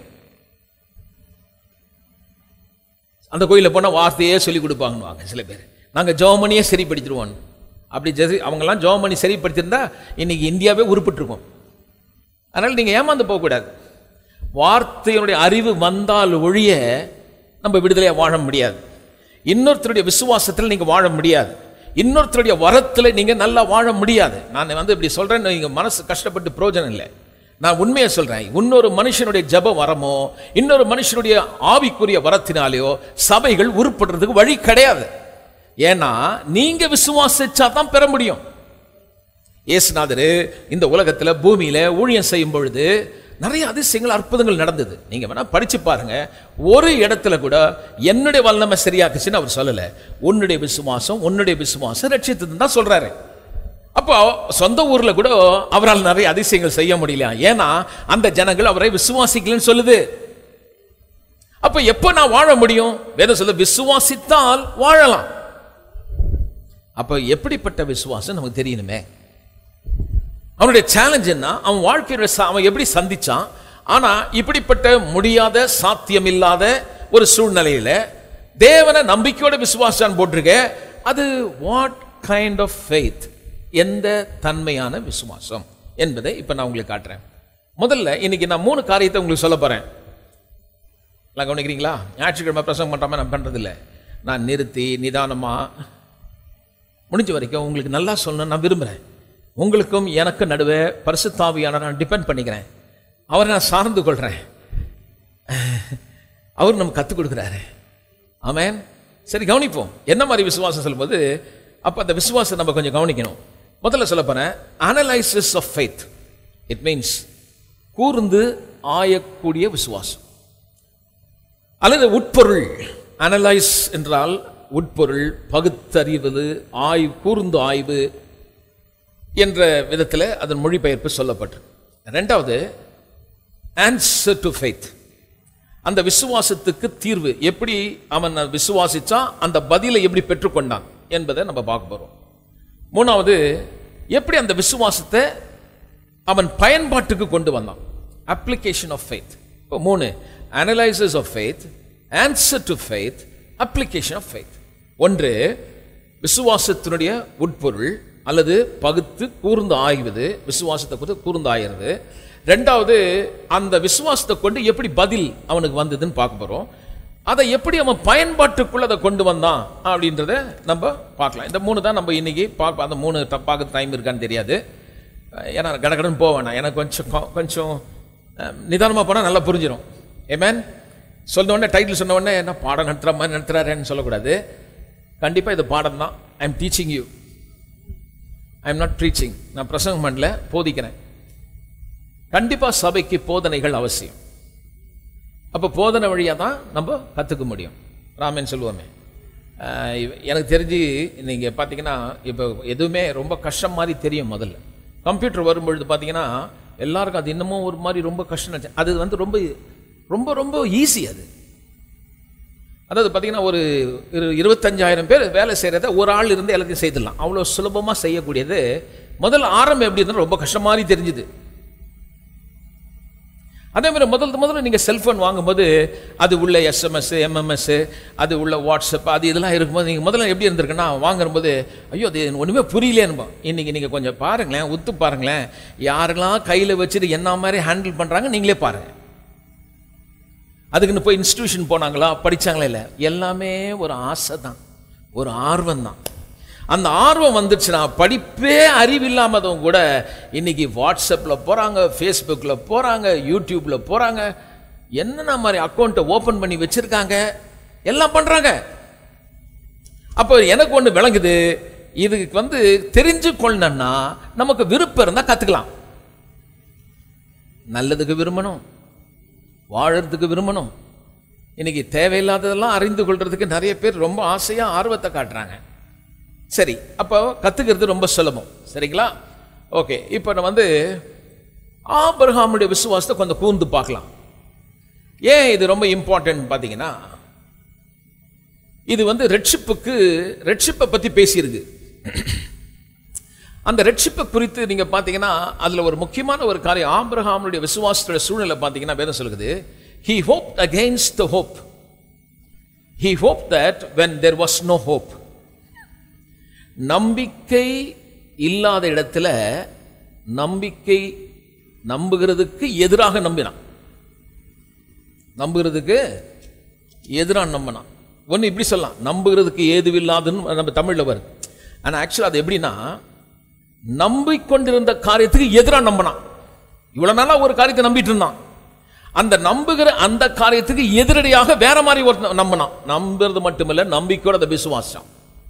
அந்த கோயிலில் போனால் வார்த்தையே சொல்லி கொடுப்பாங்கன்னுவாங்க சில பேர் நாங்கள் ஜோமணியே சரிப்படுத்திடுவோம் அப்படி ஜெசி அவங்கெல்லாம் ஜோமணி சரிப்படுத்தியிருந்தா இன்னைக்கு இந்தியாவே உருப்பிட்டுருக்கும் அதனால் நீங்கள் ஏமாந்து போகக்கூடாது வார்த்தையினுடைய அறிவு வந்தால் ஒழிய நம்ம விடுதலையாக வாழ முடியாது இன்னொருத்தருடைய விசுவாசத்தில் நீங்கள் வாழ முடியாது இன்னொருத்தருடைய வரத்தில் நீங்கள் நல்லா வாழ முடியாது நான் வந்து இப்படி சொல்கிறேன்னு நீங்கள் மனசு கஷ்டப்பட்டு பிரயோஜனம் இல்லை நான் உண்மையை சொல்றேன் இன்னொரு மனுஷனுடைய ஜப வரமோ இன்னொரு மனுஷனுடைய ஆவிக்குரிய வரத்தினாலேயோ சபைகள் உருப்படுறதுக்கு வழி கிடையாது ஏன்னா நீங்க விசுவாசிச்சா தான் பெற முடியும் இயேசுநாதர் இந்த உலகத்துல பூமியில ஊழியம் செய்யும் பொழுது நிறைய அதிசயங்கள் அற்புதங்கள் நடந்தது நீங்க வேணா படிச்சு பாருங்க ஒரு இடத்துல கூட என்னுடைய வல்லமை சரியாக்குச்சுன்னு அவர் சொல்லல உன்னுடைய விசுவாசம் உன்னுடைய விசுவாசம் ரட்சித்ததுன்னு தான் சொல்றாரு அப்போ சொந்த ஊர்ல கூட அவரால் நிறைய அதிசயங்கள் செய்ய முடியல ஏன்னா அந்த ஜனங்கள் அவரை விசுவாசிக்கலன்னு சொல்லுது அப்ப எப்ப நான் வாழ முடியும் வேதம் சொல்ல விசுவாசித்தால் வாழலாம் அப்ப எப்படிப்பட்ட விசுவாசம் நமக்கு தெரியணுமே அவனுடைய சேலஞ்ச் என்ன அவன் வாழ்க்கையோட ச- அவன் எப்படி சந்திச்சான் ஆனா இப்படிப்பட்ட முடியாத சாத்தியமில்லாத ஒரு சூழ்நிலையில தேவனை நம்பிக்கையோட விசுவாசான் போட்டிருக்க அது வாட் கைண்ட் ஆஃப் ஃபெய்த் எந்த தன்மையான விசுவாசம் என்பதை இப்ப நான் உங்களுக்கு காட்டுறேன் முதல்ல இன்னைக்கு நான் மூணு காரியத்தை உங்களுக்கு சொல்ல போறேன் எல்லாம் கவனிக்கிறீங்களா ஞாயிற்றுக்கிழமை பிரசங்கம் பண்றாம நான் பண்றதில்ல நான் நிறுத்தி நிதானமா முடிஞ்ச வரைக்கும் உங்களுக்கு நல்லா சொல்லணும்னு நான் விரும்புகிறேன் உங்களுக்கும் எனக்கு நடுவே பரிசுத்தாவியான நான் டிபெண்ட் பண்ணிக்கிறேன் அவரை நான் சார்ந்து கொள்கிறேன் அவர் நம்ம கற்றுக் கொடுக்குறாரு ஆமென் சரி கவனிப்போம் என்ன மாதிரி விசுவாசம் சொல்லும்போது அப்போ அந்த விசுவாசம் நம்ம கொஞ்சம் கவனிக்கணும் முதல்ல சொல்ல போறேன் analysis of faith it means கூர்ந்து ஆயக்கூடிய விசுவாசம் அல்லது உட்பொருள் அனலைஸ் என்றால் உட்பொருள் பகுத்தறிவது ஆய்வு கூர்ந்து ஆய்வு என்ற விதத்தில் அதன் மொழிபெயர்ப்பு சொல்லப்பட்டிருக்கு ரெண்டாவது ஆன்சர் டு ஃபெய்த் அந்த விசுவாசத்துக்கு தீர்வு எப்படி அவன் விசுவாசிச்சா அந்த பதிலை எப்படி பெற்றுக்கொண்டான் என்பதை நம்ம பார்க்க போறோம் மூணாவது எப்படி அந்த விசுவாசத்தை அவன் பயன்பாட்டுக்கு கொண்டு வந்தான் அப்ளிகேஷன் ஆஃப் ஃபெய்த் இப்போ மூணு analysis of faith answer to faith application of faith ஒன்று விசுவாசத்தினுடைய உட்பொருள் அல்லது பகுத்து கூர்ந்து ஆய்வது விசுவாசத்தை குறித்து கூர்ந்து ஆகிறது ரெண்டாவது அந்த விசுவாசத்தை கொண்டு எப்படி பதில் அவனுக்கு வந்ததுன்னு பார்க்க போறோம் அதை எப்படி அவன் பயன்பாட்டுக்குள்ள அதை கொண்டு வந்தான் அப்படின்றத நம்ம பார்க்கலாம் இந்த மூணு தான் நம்ம இன்னைக்கு பார்க்க அந்த மூணு ட- பார்க்க டைம் இருக்கான்னு தெரியாது அஹ் ஏன்னா கடகடன்னு போக வேணாம் எனக்கு கொஞ்சம் கொ- கொஞ்சம் நிதானமாக போனால் நல்லா புரிஞ்சிடும் ஏமேன் சொன்ன உடனே டைட்டில் சொன்ன உடனே என்ன பாடம் நடத்துகிற மாதிரி நடத்துகிறாரேன்னு சொல்லக்கூடாது கண்டிப்பாக இது பாடம் தான் I am teaching you I am not preaching நான் பிரசங்கம் பண்ணல போதிக்கிறேன் கண்டிப்பாக சபைக்கு போதனைகள் அவசியம் அப்போ போதனை வழியாக தான் நம்ம கற்றுக்க முடியும் ராமன் சொல்லுவோமே ஆஹ் இவ- எனக்கு தெரிஞ்சு நீங்கள் பார்த்தீங்கன்னா இப்போ எதுவுமே ரொம்ப கஷ்டம் மாதிரி தெரியும் முதல்ல கம்ப்யூட்டர் வரும்பொழுது பார்த்தீங்கன்னா எல்லாருக்கும் அது இன்னமும் ஒரு மாதிரி ரொம்ப கஷ்டம் நினைச்சேன். அது வந்து ரொம்ப ரொம்ப ரொம்ப ஈஸி அது அதாவது பார்த்தீங்கன்னா ஒரு இரு இருபத்தஞ்சாயிரம் பேர் வேலை செய்கிறத ஒரு ஆள் இருந்து எல்லாத்தையும் செய்திடலாம் அவ்வளோ சுலபமாக செய்யக்கூடியது முதல்ல ஆரம்பம் எப்படி இருந்தாலும் ரொம்ப கஷ்டம் மாதிரி தெரிஞ்சுது அதே மாதிரி முதல்ல முதல்ல நீங்கள் செல்ஃபோன் வாங்கும்போது அது உள்ள எஸ்எம்எஸ் எம்எம்எஸ் அது உள்ள வாட்ஸ்அப் அது இதெல்லாம் இருக்கும்போது நீங்கள் முதல்ல எப்படி இருந்திருக்குன்னா வாங்கும்போது ஐயோ அது எனக்கு ஒன்றுமே புரியலேன்னு இன்னைக்கு நீங்கள் கொஞ்சம் பாருங்களேன் உத்து பாருங்களேன் யாரெல்லாம் கையில் வச்சுட்டு என்ன மாதிரி ஹேண்டில் பண்ணுறாங்க நீங்களே பாருங்கள் அதுக்குன்னு போய் இன்ஸ்டிடியூஷன் போனாங்களா படிச்சாங்களா இல்லை எல்லாமே ஒரு ஆசை தான் ஒரு ஆர்வம் தான் அந்த ஆர்வம் வந்துச்சுன்னா படிப்பே அறிவில்லாமதவங்க கூட இன்னைக்கு வாட்ஸ்அப்பில் போகிறாங்க ஃபேஸ்புக்கில் போகிறாங்க யூடியூப்பில் போகிறாங்க என்னென்ன மாதிரி அக்கௌண்ட்டை ஓப்பன் பண்ணி வச்சுருக்காங்க எல்லாம் பண்ணுறாங்க அப்போ எனக்கு ஒன்று விளங்குது இதுக்கு வந்து தெரிஞ்சு கொள்ளணும்னா நமக்கு விருப்பம் இருந்தால் கற்றுக்கலாம் நல்லதுக்கு விரும்பணும் வாழறதுக்கு விரும்பணும் இன்னைக்கு தேவையில்லாததெல்லாம் அறிந்து கொள்றதுக்கு நிறைய பேர் ரொம்ப ஆசையா ஆர்வத்தை காட்டுறாங்க சரி அப்போ கத்துக்கிறது ரொம்ப சுலபம் சரிங்களா ஓகே இப்போ நான் வந்து ஆபிரகாமுடைய விசுவாசத்தை கொஞ்சம் கூர்ந்து பார்க்கலாம் ஏன் இது ரொம்ப இம்பார்ட்டன்ட் பார்த்தீங்கன்னா இது வந்து ரெட்ஷிப்புக்கு ரெட்ஷிப்பை பற்றி பேசியிருக்கு அந்த ரெட்ஷிப்பை குறித்து நீங்க பார்த்தீங்கன்னா அதுல ஒரு முக்கியமான ஒரு காரியம் ஆபிரகாமுடைய விசுவாசத்தோட சூழ்நிலை பார்த்தீங்கன்னா வேதம் சொல்லுது he hoped against the hope he hoped that when there was no hope நம்பிக்கை இல்லாத இடத்துல நம்பிக்கை நம்புகிறதுக்கு எதிராக நம்பினான் நம்புகிறதுக்கு எதிராக நம்பினான் ஒன்று இப்படி சொல்லலாம் நம்புகிறதுக்கு ஏதுவில்லாதுன்னு நம்ம தமிழில் வருது ஆனால் ஆக்சுவலாக அது எப்படின்னா நம்பிக்கொண்டிருந்த காரியத்துக்கு எதிராக நம்பினான் இவ்வளவு நாளா ஒரு காரியத்தை நம்பிட்டு இருந்தான் அந்த நம்புகிற அந்த காரியத்துக்கு எதிரடியாக வேற மாதிரி ஒரு நம்பினான் நம்புறது மட்டுமில்ல நம்பிக்கையோட அந்த விசுவாசம்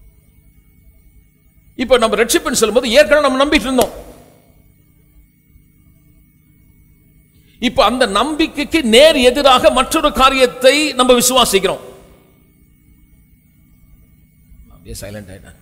இப்போ நம்ம ரட்சிப்புன்னு சொல்லும்போது ஏற்கனவே நம்ம நம்பிட்டு இருந்தோம் இப்ப அந்த நம்பிக்கைக்கு நேர் எதிராக மற்றொரு காரியத்தை நம்ம விசுவாசிக்கிறோம் அப்படியே சைலண்ட் ஆயிட்டாங்க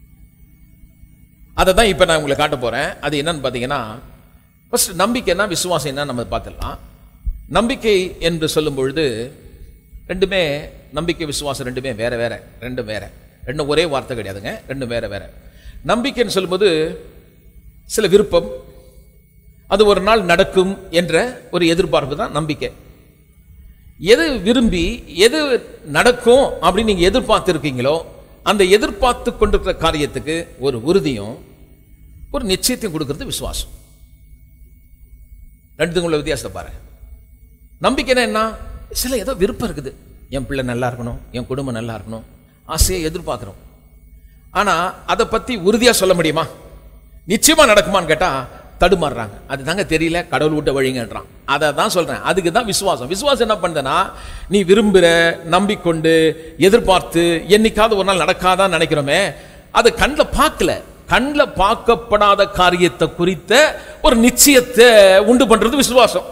அதை தான் இப்போ நான் உங்களுக்கு காட்ட போறேன் அது என்னன்னு பார்த்தீங்கன்னா ஃபர்ஸ்ட் நம்பிக்கைன்னா விசுவாசம் என்ன நம்ம பார்த்துடலாம் நம்பிக்கை என்று சொல்லும் பொழுது ரெண்டுமே நம்பிக்கை விசுவாசம் ரெண்டுமே வேற வேற ரெண்டும் வேற ரெண்டும் ஒரே வார்த்தை கிடையாதுங்க ரெண்டும் வேற வேற நம்பிக்கைன்னு சொல்லும்போது சில விருப்பம் அது ஒரு நாள் நடக்கும் என்ற ஒரு எதிர்பார்ப்பு தான் நம்பிக்கை எது விரும்பி எது நடக்கும் அப்படின்னு நீங்க எதிர்பார்த்து இருக்கீங்களோ அந்த எதிர்பார்த்து கொண்டிருக்கிற காரியத்துக்கு ஒரு உறுதியும் ஒரு நிச்சயத்தையும் கொடுக்கிறது விசுவாசம் ரெண்டுக்கும் உள்ள வித்தியாசத்தை பாரு நம்பிக்கைன்னா என்ன சில ஏதோ விருப்பம் இருக்குது என் பிள்ளை நல்லா இருக்கணும் என் குடும்பம் நல்லா இருக்கணும் ஆசையை எதிர்பார்க்கிறோம் ஆனா அதை பத்தி உறுதியா சொல்ல முடியுமா நிச்சயமா நடக்குமான்னு கேட்டா தடுமாறுறாங்க அதுதாங்க தெரியல கடவுள் விட்ட வழிங்கன்றான் அதை தான் சொல்றேன் அதுக்கு தான் விசுவாசம் விசுவாசம் என்ன பண்ணுதுன்னா நீ விரும்புற நம்பிக்கொண்டு எதிர்பார்த்து என்னைக்காவது ஒரு நாள் நடக்காதான்னு நினைக்கிறோமே அது கண்ணில் பார்க்கல கண்ணில் பார்க்கப்படாத காரியத்தை குறித்த ஒரு நிச்சயத்தை உண்டு பண்றது விசுவாசம்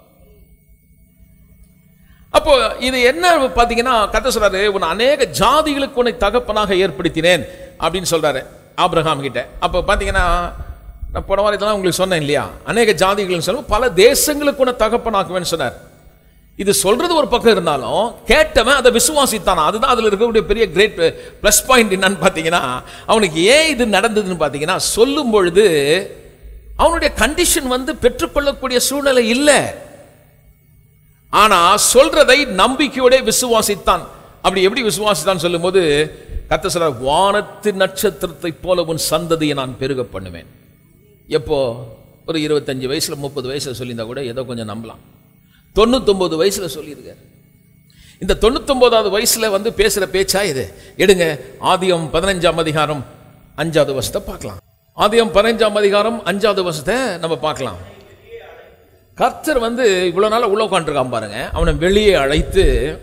அப்போ இது என்ன பாத்தீங்கன்னா கத்த சொல்றாரு உன் அநேக ஜாதிகளுக்கு உன்னை தகப்பனாக ஏற்படுத்தினேன் அப்படின்னு சொல்றாரு ஆபிரகாம் கிட்ட அப்போ பாத்தீங்கன்னா நான் போன வாரம் இதெல்லாம் உங்களுக்கு சொன்னேன் இல்லையா அநேக ஜாதிகள்னு சொல்லும் பல தேசங்களுக்கு உன்னை தகப்பனாக்குவேன்னு சொன்னார் இது சொல்றது ஒரு பக்கம் இருந்தாலும் கேட்டவன் அதை விசுவாசித்தான் அதுதான் அதுல இருக்கக்கூடிய பெரிய கிரேட் ப்ளஸ் பாயிண்ட் என்னன்னு பார்த்தீங்கன்னா அவனுக்கு ஏன் இது நடந்ததுன்னு பார்த்தீங்கன்னா சொல்லும் பொழுது அவனுடைய கண்டிஷன் வந்து பெற்றுக்கொள்ளக்கூடிய சூழ்நிலை இல்லை ஆனா சொல்றதை நம்பிக்கையோட விசுவாசித்தான் அப்படி எப்படி விசுவாசித்தான் சொல்லும்போது கத்த சொல்ற வானத்து நட்சத்திரத்தை போல உன் சந்ததியை நான் பெருக பண்ணுவேன் எப்போ ஒரு இருபத்தஞ்சு வயசுல முப்பது வயசுல சொல்லியிருந்தா கூட ஏதோ கொஞ்சம் நம்பலாம் தொண்ணூத்தொன்பது வயசுல சொல்லியிருக்காரு இந்த தொண்ணூத்தொன்பதாவது வயசுல வந்து பேசுற பேச்சா இது எடுங்க ஆதியம் பதினஞ்சாம் அதிகாரம் அஞ்சாவது வருஷத்தை பார்க்கலாம் ஆதியம் பதினஞ்சாம் அதிகாரம் அஞ்சாவது வருஷத்தை நம்ம பார்க்கலாம் கர்த்தர் வந்து இவ்வளவு நாள் உள்ள உட்காந்துருக்கான் பாருங்க அவனை வெளியே அழைத்து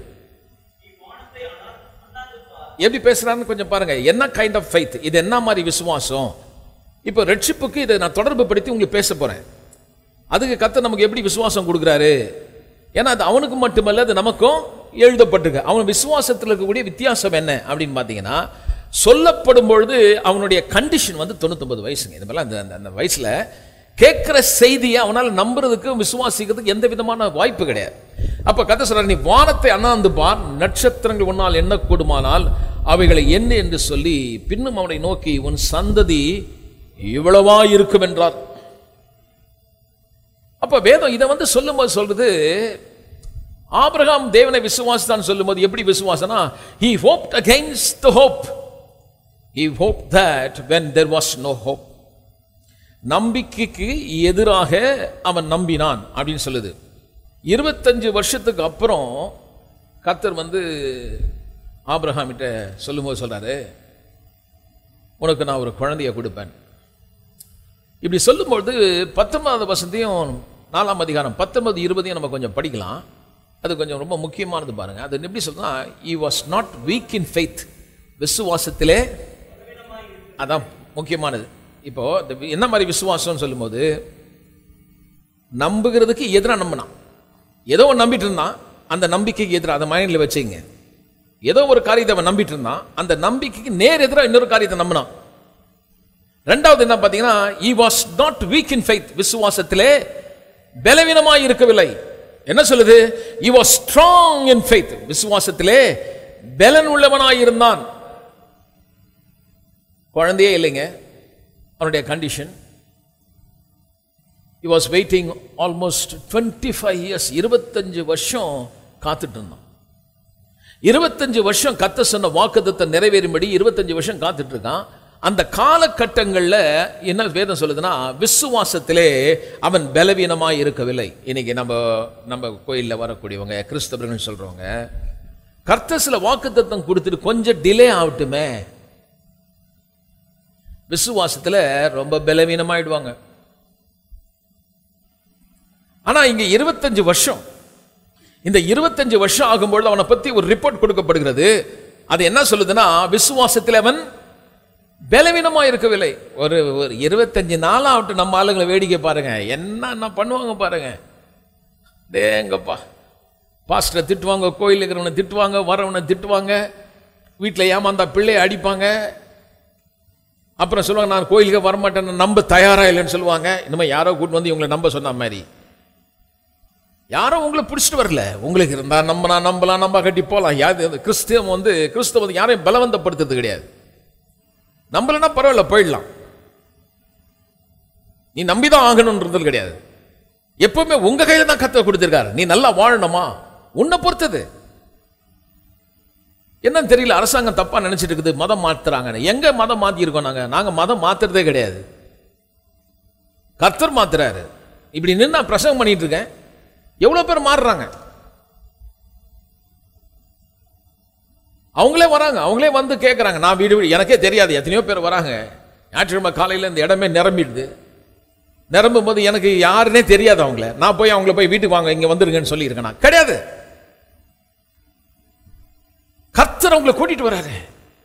எப்படி பேசுறான்னு கொஞ்சம் பாருங்க என்ன கைண்ட் ஆஃப் ஃபைத் இது என்ன மாதிரி விசுவாசம் இப்போ ரெட்ஷிப்புக்கு இதை நான் தொடர்பு படுத்தி உங்களுக்கு பேச போறேன் அதுக்கு கர்த்தர் நமக்கு எப்படி விசுவாசம் கொடுக்குறாரு ஏன்னா அது அவனுக்கு மட்டுமல்ல அது நமக்கும் எழுதப்பட்டிருக்கு அவன் விசுவாசத்தில் இருக்கக்கூடிய வித்தியாசம் என்ன அப்படின்னு பார்த்தீங்கன்னா சொல்லப்படும் பொழுது அவனுடைய கண்டிஷன் வந்து தொண்ணூத்தொன்பது வயசுங்க இது மாதிரிலாம் அந்த அந்த- அந்த வயசுல கேட்கிற செய்தியை அவனால் நம்புறதுக்கு விசுவாசிக்கிறதுக்கு எந்த விதமான வாய்ப்பு கிடையாது அப்ப கதை சொல்ற நீ வானத்தை அண்ணாந்து பார் நட்சத்திரங்கள் உன்னால் எண்ணக்கூடுமானால் அவைகளை என்ன என்று சொல்லி பின்னும் அவனை நோக்கி உன் சந்ததி இவ்வளவா இருக்கும் என்றார் அப்ப வேதம் இதை வந்து சொல்லும்போது சொல்றது ஆபிரகாம் தேவனை விசுவாசித்தான் சொல்லும்போது எப்படி விசுவாசனா he hoped against the hope he hoped that when there was no hope நம்பிக்கைக்கு எதிராக அவன் நம்பினான் அப்படின்னு சொல்லுது இருபத்தஞ்சு வருஷத்துக்கு அப்புறம் கர்த்தர் வந்து ஆபிரகாம் கிட்ட சொல்லும்போது சொல்றாரு உனக்கு நான் ஒரு குழந்தைய கொடுப்பேன் இப்படி சொல்லும்பொழுது பத்தொன்பதாவது வசந்தையும் நாலாம் அதிகாரம் பத்தொன்பது இருபதையும் நம்ம கொஞ்சம் படிக்கலாம் அது கொஞ்சம் ரொம்ப முக்கியமானது பாருங்க அது எப்படி சொல்றா he was not weak in faith விசுவாசத்திலே அதான் முக்கியமானது இப்போ இந்த வி- என்ன மாதிரி விசுவாசம்னு சொல்லும்போது நம்புகிறதுக்கு எதிராக நம்பினான் ஏதோ ஒன்று நம்பிட்டு இருந்தான் அந்த நம்பிக்கைக்கு எதிராக அதை மைண்டில் வச்சுங்க ஏதோ ஒரு காரியத்தை அவன் நம்பிட்டு இருந்தான் அந்த நம்பிக்கைக்கு நேர் எதிராக இன்னொரு காரியத்தை நம்பினான் ரெண்டாவது என்ன பார்த்தீங்கன்னா he was not weak in faith விசுவாசத்திலே பலவீனமாய் இருக்கவில்லை என்ன சொல்லுது he was strong in faith விசுவாசத்திலே பலன் உள்ளவனாய் இருந்தான் குழந்தையே இல்லைங்க அவனுடைய condition he was waiting almost twenty five years இருபத்தஞ்சு வருஷம் காத்துட்டு இருந்தான் இருபத்தஞ்சு வருஷம் கத்த சொன்ன வாக்குத்தத்தை நிறைவேறும்படி இருபத்தஞ்சு வருஷம் காத்துட்டு இருக்கான் அந்த காலகட்டங்களில் என்ன வேதம் சொல்லுதுன்னா விசுவாசத்திலே அவன் பலவீனமாய் இருக்கவில்லை இன்னைக்கு நம்ம நம்ம கோயிலில் வரக்கூடியவங்க கிறிஸ்தவர்கள் சொல்றவங்க கர்த்தர் சில வாக்குத்தத்தம் கொடுத்துட்டு கொஞ்சம் டிலே ஆகட்டுமே விசுவாசத்துல ரொம்ப பலவீனமாயிடுவாங்க ஆனா இங்க இருபத்தஞ்சு வருஷம் இந்த இருபத்தஞ்சு வருஷம் ஆகும்பொழுது அவனை பத்தி ஒரு ரிப்போர்ட் கொடுக்கப்படுகிறது அது என்ன சொல்லுதுன்னா விசுவாசத்தில் அவன் பலவீனமா இருக்கவில்லை ஒரு ஒரு இருபத்தஞ்சு நாள் ஆகட்டும் நம்ம ஆளுங்களை வேடிக்கை பாருங்க என்ன பண்ணுவாங்க பாருங்க டேங்கப்பா பாஸ்டரை திட்டுவாங்க கோயில் இருக்கிறவனை திட்டுவாங்க வரவனை திட்டுவாங்க வீட்டில் ஏமாந்தா பிள்ளையை அடிப்பாங்க அப்புறம் சொல்லுவாங்க நான் கோயிலுக்கு வரமாட்டேன் நம்ப தயாரா இல்லைன்னு சொல்லுவாங்க இனிமேல் யாரோ கூட்டு வந்து இவங்களை நம்ப சொன்ன மாதிரி யாரோ உங்களை பிடிச்சிட்டு வரல உங்களுக்கு இருந்தா நம்பினா நம்பலாம் நம்ப கட்டி போகலாம் யாது கிறிஸ்தவம் வந்து கிறிஸ்தவம் வந்து யாரையும் பலவந்தப்படுத்துறது கிடையாது நம்பலன்னா பரவாயில்ல போயிடலாம் நீ நம்பிதான் ஆகணும்ன்றது கிடையாது எப்பவுமே உங்க கையில தான் கத்த கொடுத்திருக்காரு நீ நல்லா வாழணுமா உன்னை பொறுத்தது என்னன்னு தெரியல அரசாங்கம் தப்பா நினைச்சிட்டு இருக்குது மதம் மாத்துறாங்க எங்க மதம் மாத்தி இருக்கோம் நாங்க நாங்க மதம் மாத்துறதே கிடையாது கர்த்தர் மாத்துறாரு இப்படி நின்று நான் பிரசங்கம் பண்ணிட்டு இருக்கேன் எவ்வளவு பேர் மாறுறாங்க அவங்களே வராங்க அவங்களே வந்து கேட்குறாங்க நான் வீடு வீடு எனக்கே தெரியாது எத்தனையோ பேர் வராங்க ஞாயிற்றுக்கிழமை காலையில் இந்த இடமே நிரம்பிடுது நிரம்பும் போது எனக்கு யாருன்னே தெரியாது அவங்கள நான் போய் அவங்கள போய் வீட்டுக்கு வாங்க இங்க வந்துருங்கன்னு சொல்லியிருக்கேன் நான் கிடையாது கர்த்தர் அவங்களை கூட்டிட்டு வராரு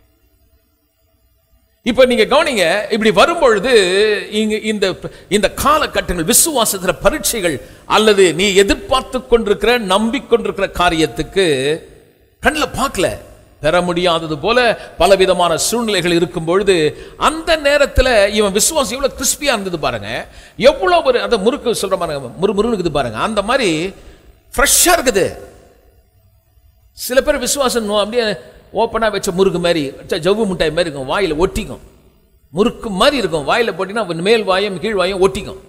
இப்ப நீங்க கவனிங்க இப்படி வரும்பொழுது இங்க இந்த இந்த காலகட்டங்கள் விசுவாசத்துல பரீட்சைகள் அல்லது நீ எதிர்பார்த்து கொண்டிருக்கிற நம்பிக்கொண்டிருக்கிற காரியத்துக்கு கண்ணில் பார்க்கல பெற முடியாதது போல பலவிதமான சூழ்நிலைகள் இருக்கும் பொழுது அந்த நேரத்தில் இவன் விசுவாசம் எவ்வளவு கிறிஸ்பியா இருந்தது பாருங்க எவ்வளவு ஒரு அந்த முறுக்கு சொல்ற பாருங்க முறு முருனுக்குது பாருங்க அந்த மாதிரி ஃப்ரெஷ்ஷா இருக்குது சில பேர் விசுவாசம் நோ- அப்படியே ஓப்பனாக வச்ச முறுக்கு மாதிரி வச்ச ஜவ்வு மிட்டாய் மாதிரி இருக்கும் வாயில் ஒட்டிக்கும் முறுக்கு மாதிரி இருக்கும் வாயில் போட்டிங்கன்னா மேல் வாயும் கீழ் வாயும் ஒட்டிக்கும்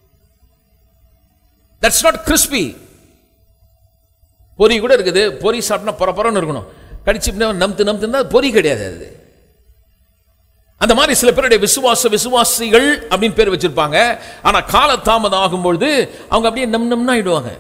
தட்ஸ் நாட் கிறிஸ்பி பொரி கூட இருக்குது பொரி சாப்பிட்டா பரபரன்னு இருக்கணும் கடிச்சு நம்த்து நம்த்துன்னா பொரி கிடையாது அது அந்த மாதிரி சில பேருடைய விசுவாச விசுவாசிகள் அப்படின்னு பேர் வச்சிருப்பாங்க ஆனா கால தாமதம் ஆகும்பொழுது அவங்க அப்படியே நம் நம்னா ஆயிடுவாங்க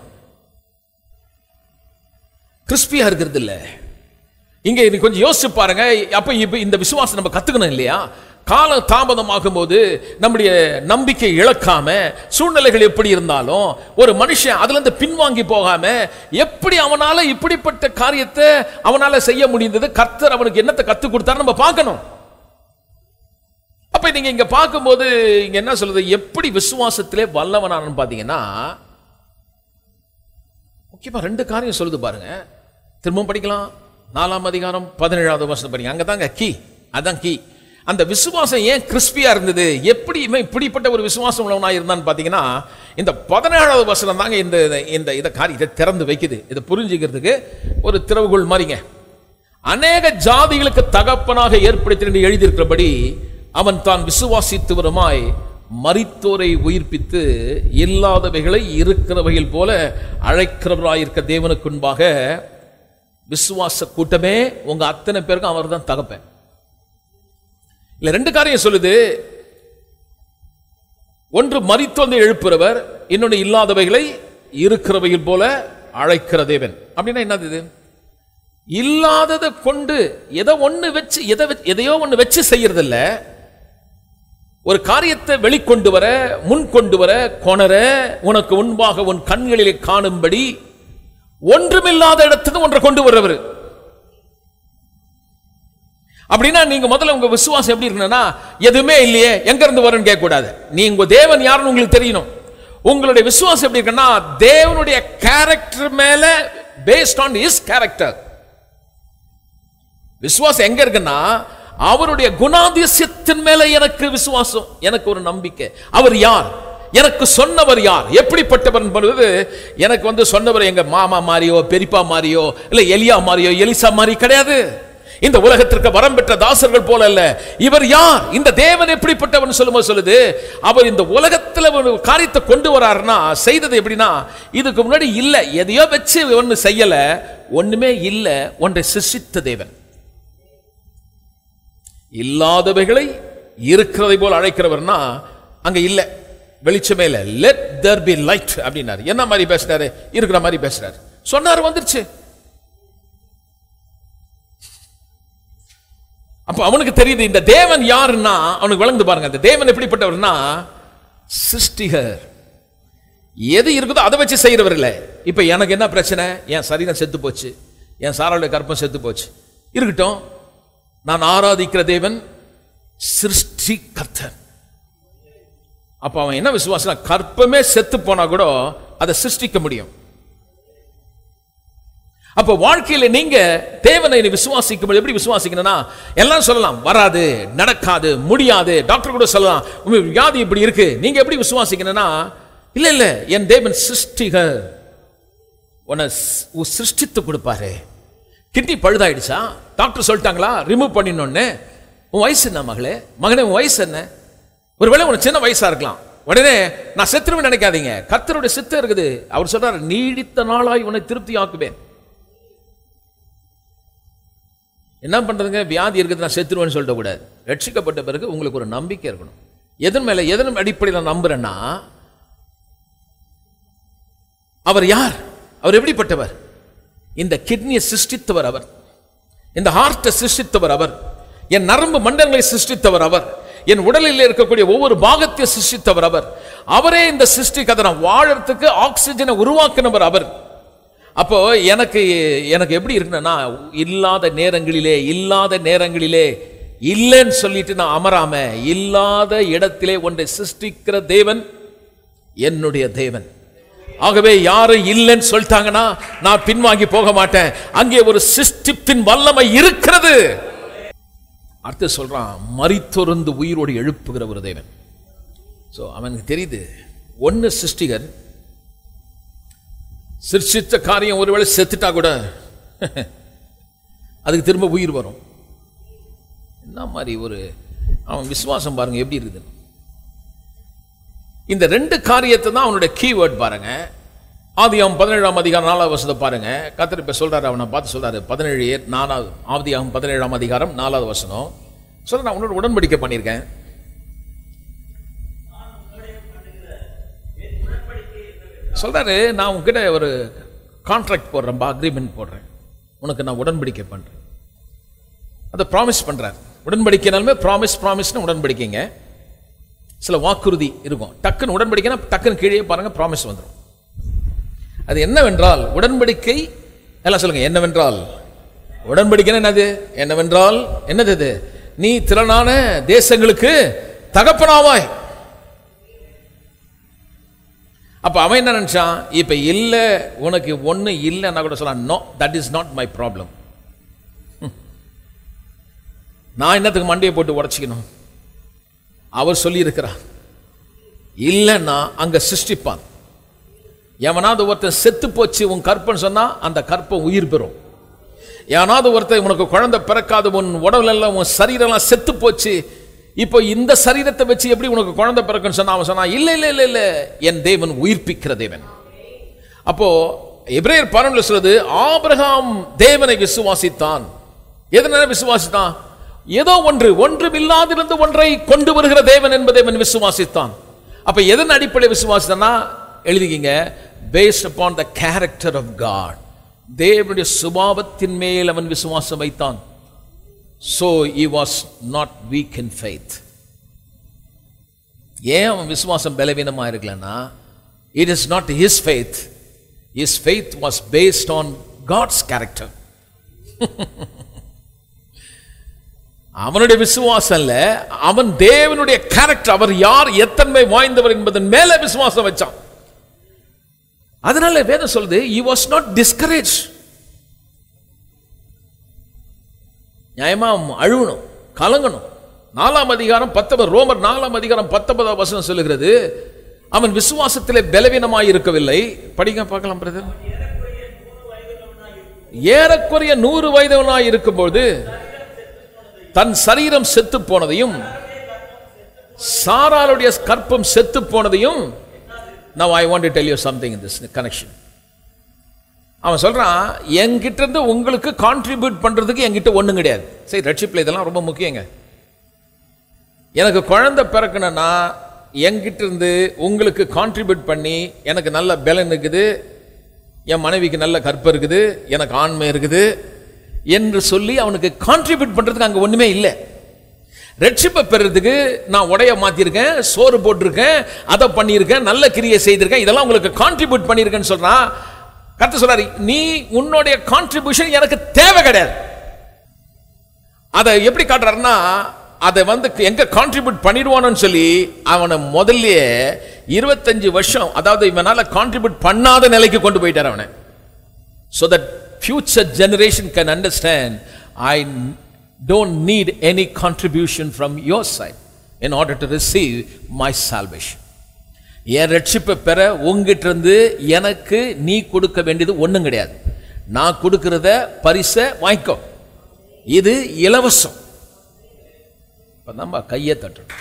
கிறிஸ்பியா இருக்கிறது இல்ல இங்க இது கொஞ்சம் யோசிச்சு பாருங்க அப்ப இப்ப இந்த விசுவாசம் நம்ம கத்துக்கணும் இல்லையா கால தாமதமாகும் போது நம்முடைய நம்பிக்கை இழக்காம சூழ்நிலைகள் எப்படி இருந்தாலும் ஒரு மனுஷன் அதுல இருந்து பின்வாங்கி போகாம எப்படி அவனால இப்படிப்பட்ட காரியத்தை அவனால செய்ய முடிந்தது கர்த்தர் அவனுக்கு என்னத்தை கத்து கொடுத்தாரு நம்ம பார்க்கணும் அப்ப நீங்க இங்க பார்க்கும்போது இங்க என்ன சொல்றது எப்படி விசுவாசத்திலே வல்லவனானு பாத்தீங்கன்னா முக்கியமா ரெண்டு காரியம் சொல்லுது பாருங்க திரும்பவும் படிக்கலாம் நாலாம் அதிகாரம் பதினேழாவது வருஷம் படிங்க அங்க தாங்க கீ அதான் கீ அந்த விசுவாசம் ஏன் கிறிஸ்பியா இருந்தது எப்படி இவன் இப்படிப்பட்ட ஒரு விசுவாசம் உள்ளவனா இருந்தான்னு பாத்தீங்கன்னா இந்த பதினேழாவது வருஷம் தாங்க இந்த இந்த இதை காரியத்தை திறந்து வைக்குது இதை புரிஞ்சுக்கிறதுக்கு ஒரு திறவுகோள் மாதிரிங்க அநேக ஜாதிகளுக்கு தகப்பனாக ஏற்படுத்தி எழுதியிருக்கிறபடி அவன் தான் விசுவாசித்து வருமாய் மரித்தோரை உயிர்ப்பித்து இல்லாதவைகளை இருக்கிறவைகள் போல அழைக்கிறவராயிருக்க தேவனுக்கு முன்பாக விசுவாச கூட்டமே உங்க அத்தனை பேருக்கும் அவர் தான் தகப்பன் இல்ல ரெண்டு காரியம் சொல்லுது ஒன்று மரித்தோந்து எழுப்புறவர் இன்னொன்று இல்லாதவைகளை இருக்கிறவைகள் போல அழைக்கிற தேவன் அப்படின்னா என்னது இது இல்லாததை கொண்டு எதை ஒண்ணு வச்சு எதை வச்சு- எதையோ ஒண்ணு வச்சு செய்யறது இல்ல ஒரு காரியத்தை வெளிக்கொண்டு வர முன் கொண்டு வர கொணர உனக்கு முன்பாக உன் கண்களிலே காணும்படி ஒன்றுமில்லாத இடத்துக்கு ஒன்றை கொண்டு வரவர் அப்படின்னா நீங்க முதல்ல உங்க விசுவாசம் எப்படி இருக்கணும்னா எதுவுமே இல்லையே எங்க இருந்து வரும்னு கேட்க கூடாது நீ உங்க தேவன் யாருன்னு உங்களுக்கு தெரியணும் உங்களுடைய விசுவாசம் எப்படி இருக்குன்னா தேவனுடைய கேரக்டர் மேல பேஸ்ட் ஆன் இஸ் கேரக்டர் விசுவாசம் எங்க இருக்குன்னா அவருடைய குணாதிசயத்தின் மேல எனக்கு விசுவாசம் எனக்கு ஒரு நம்பிக்கை அவர் யார் எனக்கு சொன்னவர் யார் எப்படிப்பட்டவர் என்பது எனக்கு வந்து சொன்னவர் எங்க மாமா மாறியோ பெரியப்பா மாறியோ இல்ல எலியா மாறியோ எலிசா மாறி கிடையாது இந்த உலகத்திற்கு வரம் பெற்ற தாசர்கள் போல அல்ல இவர் யார் இந்த தேவன் எப்படிப்பட்டவன் சொல்லும்போது சொல்லுது அவர் இந்த உலகத்துல ஒரு காரியத்தை கொண்டு வராருன்னா செய்தது எப்படின்னா இதுக்கு முன்னாடி இல்ல எதையோ வச்சு ஒண்ணு செய்யல ஒண்ணுமே இல்ல ஒன்றை சிருஷ்டித்த தேவன் இல்லாதவைகளை இருக்கிறதை போல் அழைக்கிறவர்னா அங்க இல்ல வெளிச்சமே இல்ல லெட் தேர் பி லைட் அப்படின்னாரு என்ன மாதிரி பேசுறாரு இருக்கிற மாதிரி பேசுறாரு சொன்னாரு வந்துருச்சு அப்ப அவனுக்கு தெரியுது இந்த தேவன் யாருன்னா அவனுக்கு விளங்குது பாருங்க இந்த தேவன் எப்படிப்பட்டவர்னா சிருஷ்டிகர் எது இருக்குதோ அதை வச்சு செய்யறவர் இல்லை இப்ப எனக்கு என்ன பிரச்சனை என் சரீரம் செத்து போச்சு என் சாராளுடைய கற்பம் செத்து போச்சு இருக்கட்டும் நான் ஆராதிக்கிற தேவன் சிருஷ்டி கர்த்தன் அப்ப அவன் என்ன விசுவாசம் கற்பமே செத்து போனா கூட அதை சிருஷ்டிக்க முடியும் அப்ப வாழ்க்கையில நீங்க தேவனை விசுவாசிக்கும் எப்படி விசுவாசிக்கணும்னா எல்லாம் சொல்லலாம் வராது நடக்காது முடியாது டாக்டர் கூட சொல்லலாம் உங்க வியாதி இப்படி இருக்கு நீங்க எப்படி விசுவாசிக்கணும்னா இல்ல இல்ல என் தேவன் சிருஷ்டிகர் உன்னை ஸ்- உ- சிருஷ்டித்து கொடுப்பாரு கிட்னி பழுதாயிடுச்சா டாக்டர் சொல்லிட்டாங்களா ரிமூவ் பண்ணினோன்னு உன் வயசு என்ன மகளே மகனே உன் வயசு என்ன ஒருவேளை உனக்கு சின்ன வயசா இருக்கலாம் உடனே நான் செத்துருவேன் நினைக்காதீங்க கர்த்தருடைய சித்தம் இருக்குது அவர் சொல்றாரு நீடித்த நாளாய் உன்னை திருப்தி ஆக்குவேன் என்ன பண்றதுங்க வியாதி இருக்குது நான் செத்துருவேன்னு சொல்லிட கூடாது ரட்சிக்கப்பட்ட பிறகு உங்களுக்கு ஒரு நம்பிக்கை இருக்கணும் எதன் மேல எதன் அடிப்படையில் நான் நம்புறேன்னா அவர் யார் அவர் எப்படிப்பட்டவர் இந்த கிட்னியை சிருஷ்டித்தவர் அவர் இந்த ஹார்ட்டை சிருஷ்டித்தவர் அவர் என் நரம்பு மண்டலங்களை சிருஷ்டித்தவர் அவர் என் உடலில் இருக்கக்கூடிய ஒவ்வொரு பாகத்தை சிருஷ்டித்தவர் அவர் அவரே இந்த சிருஷ்டிக்கு அதை நான் வாழறதுக்கு ஆக்சிஜனை உருவாக்கினவர் அவர் அப்போ எனக்கு எனக்கு எப்படி இருக்குன்னா இல்லாத நேரங்களிலே இல்லாத நேரங்களிலே இல்லைன்னு சொல்லிட்டு நான் அமராம இல்லாத இடத்திலே ஒன்றை சிருஷ்டிக்கிற தேவன் என்னுடைய தேவன் ஆகவே யாரும் இல்லைன்னு சொல்லிட்டாங்கன்னா நான் பின்வாங்கி போக மாட்டேன் அங்கே ஒரு சிருஷ்டிப்பின் வல்லமை இருக்கிறது அடுத்து சொல்றான் மரித்தொருந்து உயிரோடு எழுப்புகிற ஒரு தேவன் ஸோ அவனுக்கு தெரியுது ஒன்னு சிருஷ்டிகர் சிருஷ்டித்த காரியம் ஒருவேளை செத்துட்டா கூட அதுக்கு திரும்ப உயிர் வரும் என்ன மாதிரி ஒரு அவன் விசுவாசம் பாருங்க எப்படி இருக்குது இந்த ரெண்டு காரியத்தை தான் அவனுடைய கீவேர்ட் பாருங்க ஆதியாகம் பதினேழாம் அதிகாரம் நாலாவது வருஷத்தை பாருங்க கத்தர் இப்ப சொல்றாரு அவனை பார்த்து சொல்றாரு பதினேழு ஏ- நாலாவது ஆதியாகம் பதினேழாம் அதிகாரம் நாலாவது வசனம் சொல்ற நான் உன்னோட உடன்படிக்கை பண்ணியிருக்கேன் சொல்றாரு நான் உன்கிட்ட ஒரு கான்ட்ராக்ட் போடுறேன்பா அக்ரிமெண்ட் போடுறேன் உனக்கு நான் உடன்படிக்கை பண்றேன் அதை ப்ராமிஸ் பண்றார் உடன்படிக்கைனாலுமே ப்ராமிஸ் ப்ராமிஸ்னு உடன்படிக்கைங்க சில வாக்குறுதி இருக்கும் டக்குன்னு உடன்படிக்கைனா டக்குன்னு கீழே பாருங்க ப்ராமிஸ் வந்துடும் அது என்னவென்றால் உடன்படிக்கை எல்லாம் சொல்லுங்க என்னவென்றால் உடன்படிக்கைன்னா என்னது என்னவென்றால் என்னது இது நீ திறனான தேசங்களுக்கு தகப்பனாவாய் அப்ப அவன் என்ன நினைச்சான் இப்ப இல்ல உனக்கு ஒண்ணு இல்லைன்னா கூட சொல்லலாம் no that is not my problem நான் என்னத்துக்கு மண்டையை போட்டு உடச்சிக்கணும் அவர் சொல்லியிருக்கிறார் இல்லைன்னா அங்க சிருஷ்டிப்பான் எவனாவது ஒருத்தன் செத்து போச்சு உன் கற்பன்னு சொன்னா அந்த கற்பம் உயிர் பெறும் எவனாவது ஒருத்தன் உனக்கு குழந்தை பிறக்காது உன் உடலெல்லாம் உன் சரீரம்லாம் செத்து போச்சு இப்போ இந்த சரீரத்தை வச்சு எப்படி உனக்கு குழந்தை பிறக்குன்னு சொன்னா அவன் சொன்னா இல்ல இல்ல இல்ல இல்ல என் தேவன் உயிர்ப்பிக்கிற தேவன் அப்போ எபிரேயர் பரவல சொல்றது ஆபிரகாம் தேவனை விசுவாசித்தான் எதனால விசுவாசித்தான் ஏதோ ஒன்று ஒன்றும் இல்லாதிருந்து ஒன்றை கொண்டு வருகிற தேவன் என்பதை அவன் விசுவாசித்தான் அப்ப எதன் அடிப்படையில் விசுவாசித்தானா எழுதிக்கிங்க based upon the character of God தேவனுடைய சுபாவத்தின் மேல் அவன் விசுவாசம் வைத்தான் so he was not weak in faith ஏன் அவன் விசுவாசம் பலவீனமா இருக்கலன்னா it is not his faith his faith was based on god's character அவனுடைய விசுவாசம் இல்ல அவன் தேவனுடைய கேரக்டர் அவர் யார் எத்தன்மை வாய்ந்தவர் என்பதன் மேல விசுவாசம் வச்சான் அதனால வேதம் சொல்லுது he was not discouraged நியாயமா அவன் அழுவணும் கலங்கணும் நாலாம் அதிகாரம் பத்தொன்பது ரோமர் நாலாம் அதிகாரம் பத்தொன்பதாம் வசனம் சொல்லுகிறது அவன் விசுவாசத்திலே பலவீனமாய் இருக்கவில்லை படிங்க பார்க்கலாம் பிரதர் ஏறக்குறைய நூறு வயதவனாய் இருக்கும்போது தன் சரீரம் செத்து போனதையும் சாராளுடைய கற்பம் செத்து போனதையும் now i want to tell you something in this connection அவன் சொல்றான் என்கிட்ட இருந்து உங்களுக்கு கான்ட்ரிபியூட் பண்றதுக்கு என்கிட்ட ஒண்ணும் கிடையாது சரி ரட்சிப்பில் இதெல்லாம் ரொம்ப முக்கியங்க எனக்கு குழந்தை பிறக்கணும்னா என்கிட்ட இருந்து உங்களுக்கு கான்ட்ரிபியூட் பண்ணி எனக்கு நல்ல பலன் இருக்குது என் மனைவிக்கு நல்ல கற்பு இருக்குது எனக்கு ஆண்மை இருக்குது என்று சொல்லி அவனுக்கு கான்ட்ரிபியூட் பண்றதுக்கு அங்க ஒண்ணுமே இல்லை ரட்சிப்பை பெறதுக்கு நான் உடைய மாத்திருக்கேன் சோறு போட்டிருக்கேன் அதை பண்ணியிருக்கேன் நல்ல கிரியை செய்திருக்கேன் இதெல்லாம் உங்களுக்கு கான்ட்ரிபியூட் பண்ணியிருக்கேன்னு சொல்றான் கருத்து சொல்றாரு நீ உன்னுடைய கான்ட்ரிபியூஷன் எனக்கு தேவை கிடையாது அதை எப்படி காட்டுறாருன்னா அதை வந்து எங்க கான்ட்ரிபியூட் பண்ணிடுவானு சொல்லி அவனை முதல்லயே இருபத்தஞ்சு வருஷம் அதாவது இவனால கான்ட்ரிபியூட் பண்ணாத நிலைக்கு கொண்டு போயிட்டார் அவனை so that future generation can understand I don't need any contribution from your side in order to receive my salvation. என் ரட்சிப்பை பெற உங்ககிட்ட இருந்து எனக்கு நீ கொடுக்க வேண்டியது ஒண்ணும் கிடையாது நான் கொடுக்கிறத பரிசை வாங்கிக்கோ இது இலவசம் இப்ப நம்ம கையை தட்டணும்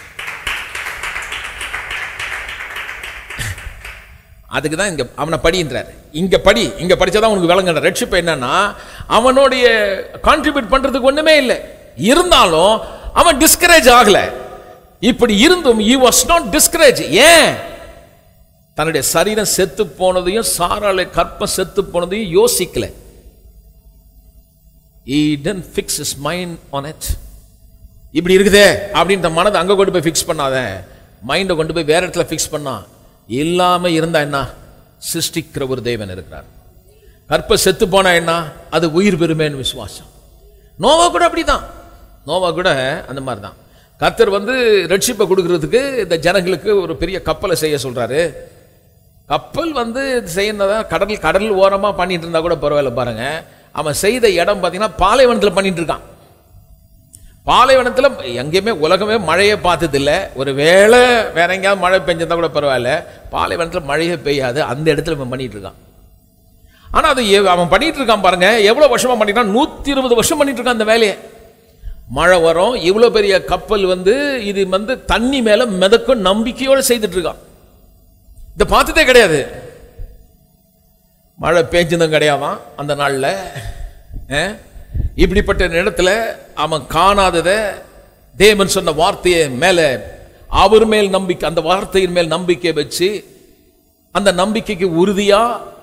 அதுக்கு தான் இங்க அவனை படின்றாரு இங்க படி இங்க படிச்சாதான் உனக்கு விளங்குற ரட்சிப்பு என்னன்னா அவனுடைய கான்ட்ரிபியூட் பண்றதுக்கு ஒண்ணுமே இல்லை இருந்தாலும் அவன் டிஸ்கரேஜ் ஆகல இப்படி இருந்தும் he was not discouraged ஏன் தன்னுடைய சரீரம் செத்து போனதையும் சாராளை கற்பம் செத்து போனதையும் யோசிக்கல he didn't fix his mind on it இப்படி இருக்குதே அப்படின்ற மனதை அங்க கொண்டு போய் ஃபிக்ஸ் பண்ணாத மைண்டை கொண்டு போய் வேற இடத்துல ஃபிக்ஸ் பண்ணா இல்லாம இருந்தா என்ன சிருஷ்டிக்கிற ஒரு தேவன் இருக்கிறார் கற்ப செத்து போனா என்ன அது உயிர் பெறுமேன்னு விசுவாசம் நோவா கூட அப்படிதான் நோவா கூட அந்த மாதிரி தான் கர்த்தர் வந்து ரட்சிப்பை கொடுக்கறதுக்கு இந்த ஜனங்களுக்கு ஒரு பெரிய கப்பலை செய்ய சொல்றாரு கப்பல் வந்து செய்யறதா கடல் கடல் ஓரமா பண்ணிட்டு இருந்தா கூட பரவாயில்ல பாருங்க அவன் செய்த இடம் பார்த்தீங்கன்னா பாலைவனத்தில் பண்ணிட்டு இருக்கான் பாலைவனத்தில் எங்கேயுமே உலகமே மழையே பார்த்ததில்ல ஒரு வேளை வேற எங்கேயாவது மழை பெஞ்சிருந்தா கூட பரவாயில்ல பாலைவனத்தில் மழையே பெய்யாது அந்த இடத்துல இவன் பண்ணிட்டு இருக்கான் ஆனா அது எவ்- அவன் பண்ணிட்டு இருக்கான் பாருங்க எவ்வளவு வருஷமா பண்ணிட்டான் நூத்தி இருபது வருஷம் பண்ணிட்டு இருக்கான் அந்த வேலையை மழை வரும் இவ்வளவு பெரிய கப்பல் வந்து இது வந்து தண்ணி மேல மிதக்கும் நம்பிக்கையோட செய்துட்டு இருக்கான் இதை பார்த்ததே கிடையாது மழை பேஞ்சதும் கிடையாதான் அந்த நாள்ல அஹ்? இப்படிப்பட்ட இடத்துல அவன் காணாதத தேவன் சொன்ன வார்த்தையை மேல அவர் மேல் நம்பிக்கை அந்த வார்த்தையின் மேல் நம்பிக்கை வச்சு அந்த நம்பிக்கைக்கு உறுதியா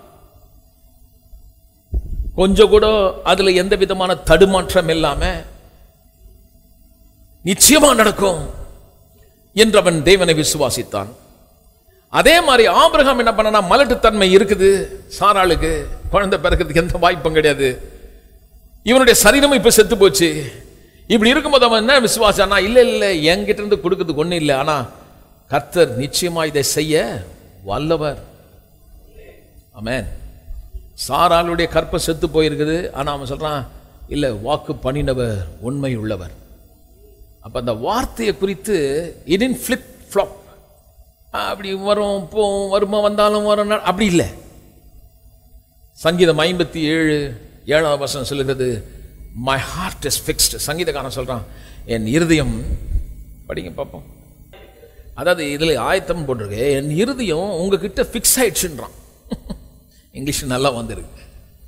கொஞ்சம் கூட அதுல எந்த விதமான தடுமாற்றம் இல்லாம நிச்சயமா நடக்கும் என்று அவன் தேவனை விசுவாசித்தான் அதே மாதிரி ஆபிரகாம் என்ன பண்ணனா மலட்டுத்தன்மை இருக்குது சாராளுக்கு குழந்தை பிறக்கிறதுக்கு எந்த வாய்ப்பும் கிடையாது இவனுடைய சரீரமும் இப்ப செத்து போச்சு இப்படி இருக்கும்போது அவன் என்ன விசுவாசம்னா இல்ல இல்ல என்கிட்ட இருந்து கொடுக்கறதுக்கு ஒண்ணும் இல்லை ஆனா கர்த்தர் நிச்சயமா இதை செய்ய வல்லவர் ஆமென் சாராளுடைய கற்ப செத்து போயிருக்குது ஆனா அவன் சொல்றான் இல்ல வாக்கு பண்ணினவர் உண்மை உள்ளவர் அப்ப அந்த வார்த்தையை குறித்து இடின் ஃபிளிப் ஃப்ளாப் அப்படி வரும் போகும் வருமா வந்தாலும் வரும் நா- அப்படி இல்லை சங்கீதம் ஐம்பத்தி ஏழு ஏழாவது வசனம் சொல்லுகிறது மை ஹார்ட் இஸ் ஃபிக்ஸ்டு சங்கீதக்காரன் சொல்றான் என் இருதயம் படிங்க பார்ப்போம் அதாவது இதுல ஆயத்தம் போட்டிருக்கு என் இருதயம் உங்ககிட்ட ஃபிக்ஸ் ஆயிடுச்சுன்றான் இங்கிலீஷ் நல்லா வந்திருக்கு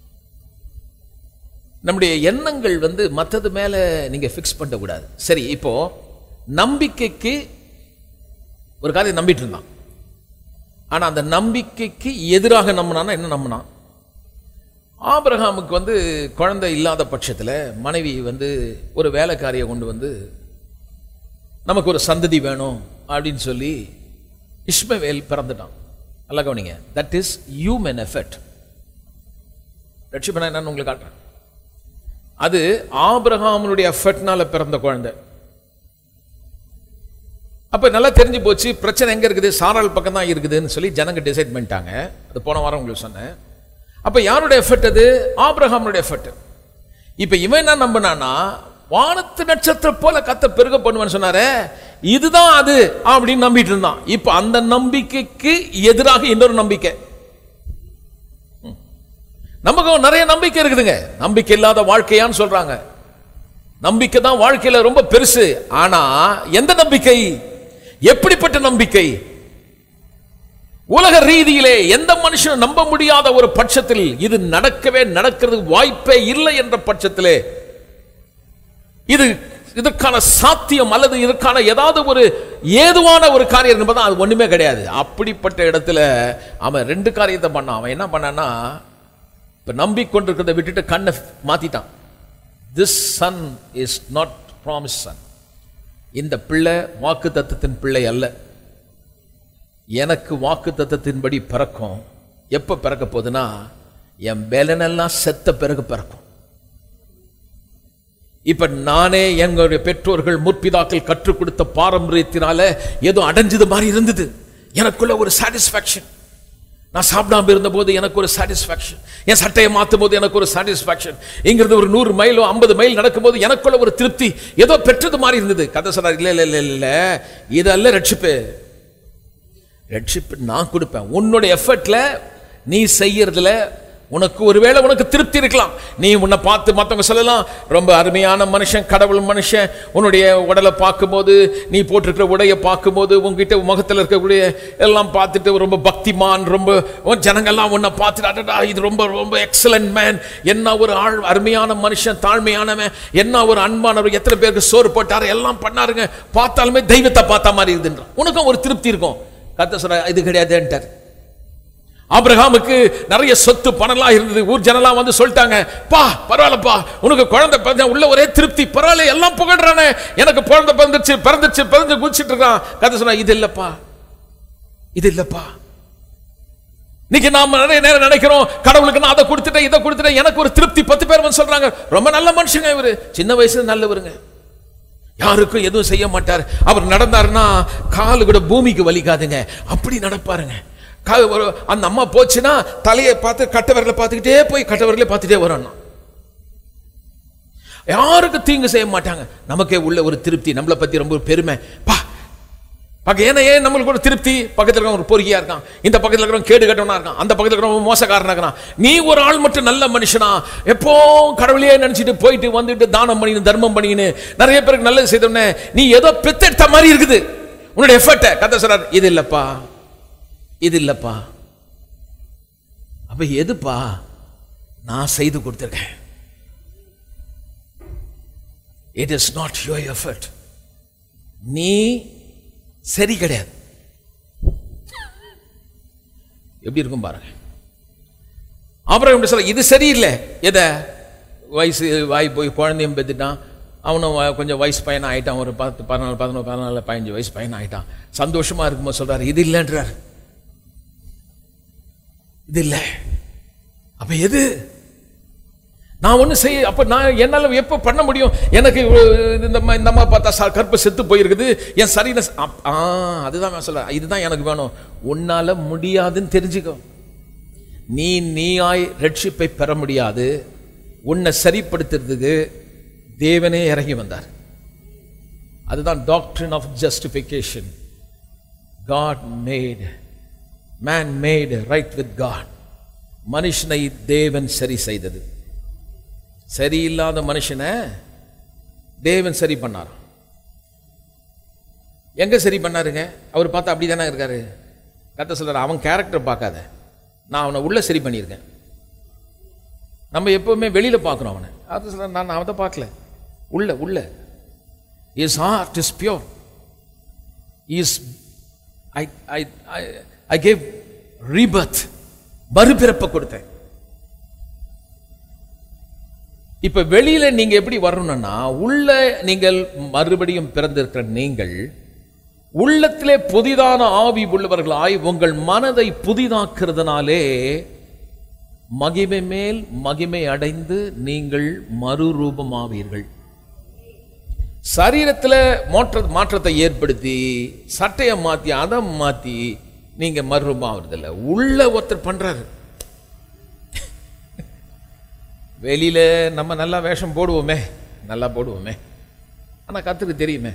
நம்முடைய எண்ணங்கள் வந்து மற்றது மேல நீங்க ஃபிக்ஸ் பண்ணக்கூடாது சரி இப்போ நம்பிக்கைக்கு ஒரு காரியம் நம்பிட்டு இருந்தான் ஆனா அந்த நம்பிக்கைக்கு எதிராக நம்பினான்னா என்ன நம்பினான் ஆபிரகாமுக்கு வந்து குழந்தை இல்லாத பட்சத்துல மனைவி வந்து ஒரு வேலைக்காரியை கொண்டு வந்து நமக்கு ஒரு சந்ததி வேணும் அப்படின்னு சொல்லி இஸ்மவேல் பிறந்துட்டான் நல்லா கவனிங்க தட் இஸ் ஹியூமன் எஃபெக்ட் ரட்சிப்பனா என்னன்னு உங்களுக்கு காட்டுறேன் அது ஆபிரகாமனுடைய எஃபர்ட்னால பிறந்த குழந்தை அப்ப நல்லா தெரிஞ்சு போச்சு பிரச்சனை எங்க இருக்குது சாராள் பக்கம் தான் இருக்குதுன்னு சொல்லி ஜனங்க டிசைட் பண்ணிட்டாங்க அது போன வாரம் உங்களுக்கு சொன்னேன் அப்ப யாருடைய எஃபர்ட் அது ஆபிரகாமனுடைய எஃபர்ட் இப்ப இவன் என்ன நம்பினானா வானத்து நட்சத்திரம் போல கத்த பெருக பண்ணுவேன்னு சொன்னாரே இதுதான் அது அப்படின்னு நம்பிட்டு இருந்தான் இப்ப அந்த நம்பிக்கைக்கு எதிராக இன்னொரு நம்பிக்கை ம். நமக்கு நிறைய நம்பிக்கை இருக்குதுங்க நம்பிக்கை இல்லாத வாழ்க்கையான்னு சொல்றாங்க நம்பிக்கை தான் வாழ்க்கையில ரொம்ப பெருசு ஆனா எந்த நம்பிக்கை எப்படிப்பட்ட நம்பிக்கை உலக ரீதியிலே எந்த மனுஷனும் நம்ப முடியாத ஒரு பட்சத்தில் இது நடக்கவே நடக்கிறதுக்கு வாய்ப்பே இல்லை என்ற பட்சத்திலே இது இதற்கான சாத்தியம் அல்லது இதற்கான ஏதாவது ஒரு ஏதுவான ஒரு காரியம் என்பது அது ஒண்ணுமே கிடையாது அப்படிப்பட்ட இடத்துல அவன் ரெண்டு காரியத்தை பண்ணான் அவன் என்ன பண்ணான்னா இப்ப நம்பிக்கொண்டிருக்கிறத விட்டுட்டு கண்ணை மாத்திட்டான் this son is not promise son இந்த பிள்ளை வாக்கு தத்தத்தின் பிள்ளை அல்ல எனக்கு வாக்கு தத்தத்தின்படி பிறக்கும் எப்ப பிறக்க போகுதுன்னா என் பெலனெல்லாம் செத்த பிறகு பிறக்கும் இப்ப நானே எங்களுடைய பெற்றோர்கள் முற்பிதாக்கள் கற்றுக் கொடுத்த பாரம்பரியத்தினால ஏதோ அடைஞ்சது மாதிரி இருந்தது எனக்குள்ள ஒரு சாட்டிஸ்ஃபேக்ஷன் நான் சாப்பிடாம இருந்தபோது எனக்கு ஒரு சாட்டிஸ்ஃபேக்ஷன் என் சட்டையை மாற்றும் போது எனக்கு ஒரு சாட்டிஸ்ஃபேக்ஷன் இங்கிருந்து ஒரு நூறு மைலோ ஐம்பது மைல் நடக்கும்போது எனக்குள்ள ஒரு திருப்தி ஏதோ பெற்றது மாதிரி இருந்தது கதை சொன்னார் இல்ல இல்ல இல்ல இல்ல இதல்ல ரட்சிப்பு ரட்சிப்பு நான் கொடுப்பேன் உன்னோட எஃபர்ட்ல நீ செய்யறதுல உனக்கு ஒருவேளை உனக்கு திருப்தி இருக்கலாம் நீ உன்னை பார்த்து மற்றவங்க சொல்லலாம் ரொம்ப அருமையான மனுஷன் கடவுள் மனுஷன் உன்னுடைய உடலை பார்க்கும்போது நீ போட்டிருக்கிற உடையை பார்க்கும்போது உங்ககிட்ட முகத்தில் இருக்கக்கூடிய எல்லாம் பார்த்துட்டு ரொம்ப பக்திமான் ரொம்ப உன் ஜனங்கள்லாம் உன்னை பார்த்துட்டு அடடா இது ரொம்ப ரொம்ப எக்ஸலன்ட் மேன் என்ன ஒரு ஆள் அருமையான மனுஷன் தாழ்மையானவன் என்ன ஒரு அன்பானவர் எத்தனை பேருக்கு சோறு போட்டாரு எல்லாம் பண்ணாருங்க பார்த்தாலுமே தெய்வத்தை பார்த்த மாதிரி இருக்குன்றான் உனக்கும் ஒரு திருப்தி இருக்கும் கத்த சொல்ற இது கிடையாதுன்ட்டார் ஆபிரகாமுக்கு நிறைய சொத்து பணம்லாம் இருந்தது ஊர் ஜனலாம் வந்து சொல்லிட்டாங்க பா பரவாயில்லப்பா உனக்கு குழந்தை பிறந்த உள்ள ஒரே திருப்தி பரவாயில்ல எல்லாம் புகழ்றானே எனக்கு குழந்தை பிறந்துச்சு பிறந்துச்சு பிறந்து குதிச்சிட்டு இருக்கான் கதை சொன்னா இது இல்லப்பா இது இல்லப்பா இன்னைக்கு நாம நிறைய நேரம் நினைக்கிறோம் கடவுளுக்கு நான் அதை கொடுத்துட்டேன் இதை கொடுத்துட்டேன் எனக்கு ஒரு திருப்தி பத்து பேர் வந்து சொல்றாங்க ரொம்ப நல்ல மனுஷங்க இவரு சின்ன வயசுல நல்லவருங்க யாருக்கும் எதுவும் செய்ய மாட்டார் அவர் நடந்தாருன்னா காலு கூட பூமிக்கு வலிக்காதுங்க அப்படி நடப்பாருங்க கா- ஒரு அந்த அம்மா போச்சுன்னா தலையை பார்த்து கட்ட விரலை பார்த்துக்கிட்டே போய் கட்ட விரலை பார்த்துட்டே வரணும் யாருக்கும் தீங்கு செய்ய மாட்டாங்க நமக்கே உள்ள ஒரு திருப்தி நம்மளை பத்தி ரொம்ப ஒரு பெருமை பா பக்க ஏன்னா ஏன் நம்மளுக்கு ஒரு திருப்தி பக்கத்துல இருக்கிறவன் ஒரு பொறுக்கியா இருக்கான் இந்த பக்கத்துல இருக்கிறவன் கேடு கட்டவனா இருக்கான் அந்த பக்கத்துல இருக்கிறவன் மோசக்காரனா இருக்கான் நீ ஒரு ஆள் மட்டும் நல்ல மனுஷனா எப்போ கடவுளையே நினைச்சிட்டு போயிட்டு வந்துட்டு தானம் பண்ணின்னு தர்மம் பண்ணின்னு நிறைய பேருக்கு நல்லது செய்தோன்னே நீ ஏதோ பெத்தெடுத்த மாதிரி இருக்குது உன்னோட எஃபர்ட்டை கத்த சொல்றார் இது இல்லப்பா இது இல்லப்பா அப்ப எதுப்பா நான் செய்து கொடுத்துருக்கேன் it is not your effort நீ சரி கிடையாது எப்படி இருக்கும் பாருங்க அப்புறம் எப்படி சொல்ல இது சரியில்லை எதை வயசு வாய் போய் குழந்தையும் பெற்றுட்டான் அவனும் வ- கொஞ்சம் வயசு பையனா ஆயிட்டான் ஒரு பத்து பதினாலு பதினொன்று பதினாலு பதினஞ்சு வயசு பையனா ஆயிட்டான் சந்தோஷமா இருக்கும்போது சொல்றாரு இது இல்லைன்றார் இது இல்லை அப்ப எது நான் ஒன்றும் செய்ய அப்ப நான் என்னால எப்ப பண்ண முடியும் எனக்கு இவ்வளவு இந்த மா- இந்த மாதிரி பார்த்தா ச- கற்பு செத்து போயிருக்குது என் சரீரம் ச- அப்- ஆ அதுதான் நான் சொல்ல இதுதான் எனக்கு வேணும் உன்னால முடியாதுன்னு தெரிஞ்சுக்கோ நீ நீயாய் ரட்சிப்பை பெற முடியாது உன்னை சரிப்படுத்துறதுக்கு தேவனே இறங்கி வந்தார் அதுதான் doctrine of justification God made man made right with God மனுஷனை தேவன் சரி செய்தது சரியில்லாத மனுஷனை தேவன் சரி பண்ணார் எங்க சரி பண்ணாருங்க அவர் பார்த்தா அப்படி தானே இருக்காரு கத்த சொல்றாரு அவன் கேரக்டர் பார்க்காத நான் அவனை உள்ள சரி பண்ணியிருக்கேன் நம்ம எப்பவுமே வெளியில பார்க்குறோம் அவனை அது சொல்ற நான் அவனை பார்க்கல உள்ள உள்ள is heart is pure is I I I gave rebirth மறுபிறப்பை கொடுத்தேன் இப்ப வெளியில நீங்க எப்படி வரணும்னா உள்ள நீங்கள் மறுபடியும் பிறந்திருக்கிற நீங்கள் உள்ளத்திலே புதிதான ஆவி உள்ளவர்களாய் உங்கள் மனதை புதிதாக்குறதுனாலே மகிமை மேல் மகிமை அடைந்து நீங்கள் மறுரூபமாவீர்கள் சரீரத்துல மாற்ற மாற்றத்தை ஏற்படுத்தி சட்டையை மாத்தி அதை மாத்தி நீங்க மறுரூபமாவதில்லை உள்ள ஒருத்தர் பண்றாரு வெளியில நம்ம நல்லா வேஷம் போடுவோமே நல்லா போடுவோமே ஆனா கத்துக்கு தெரியுமே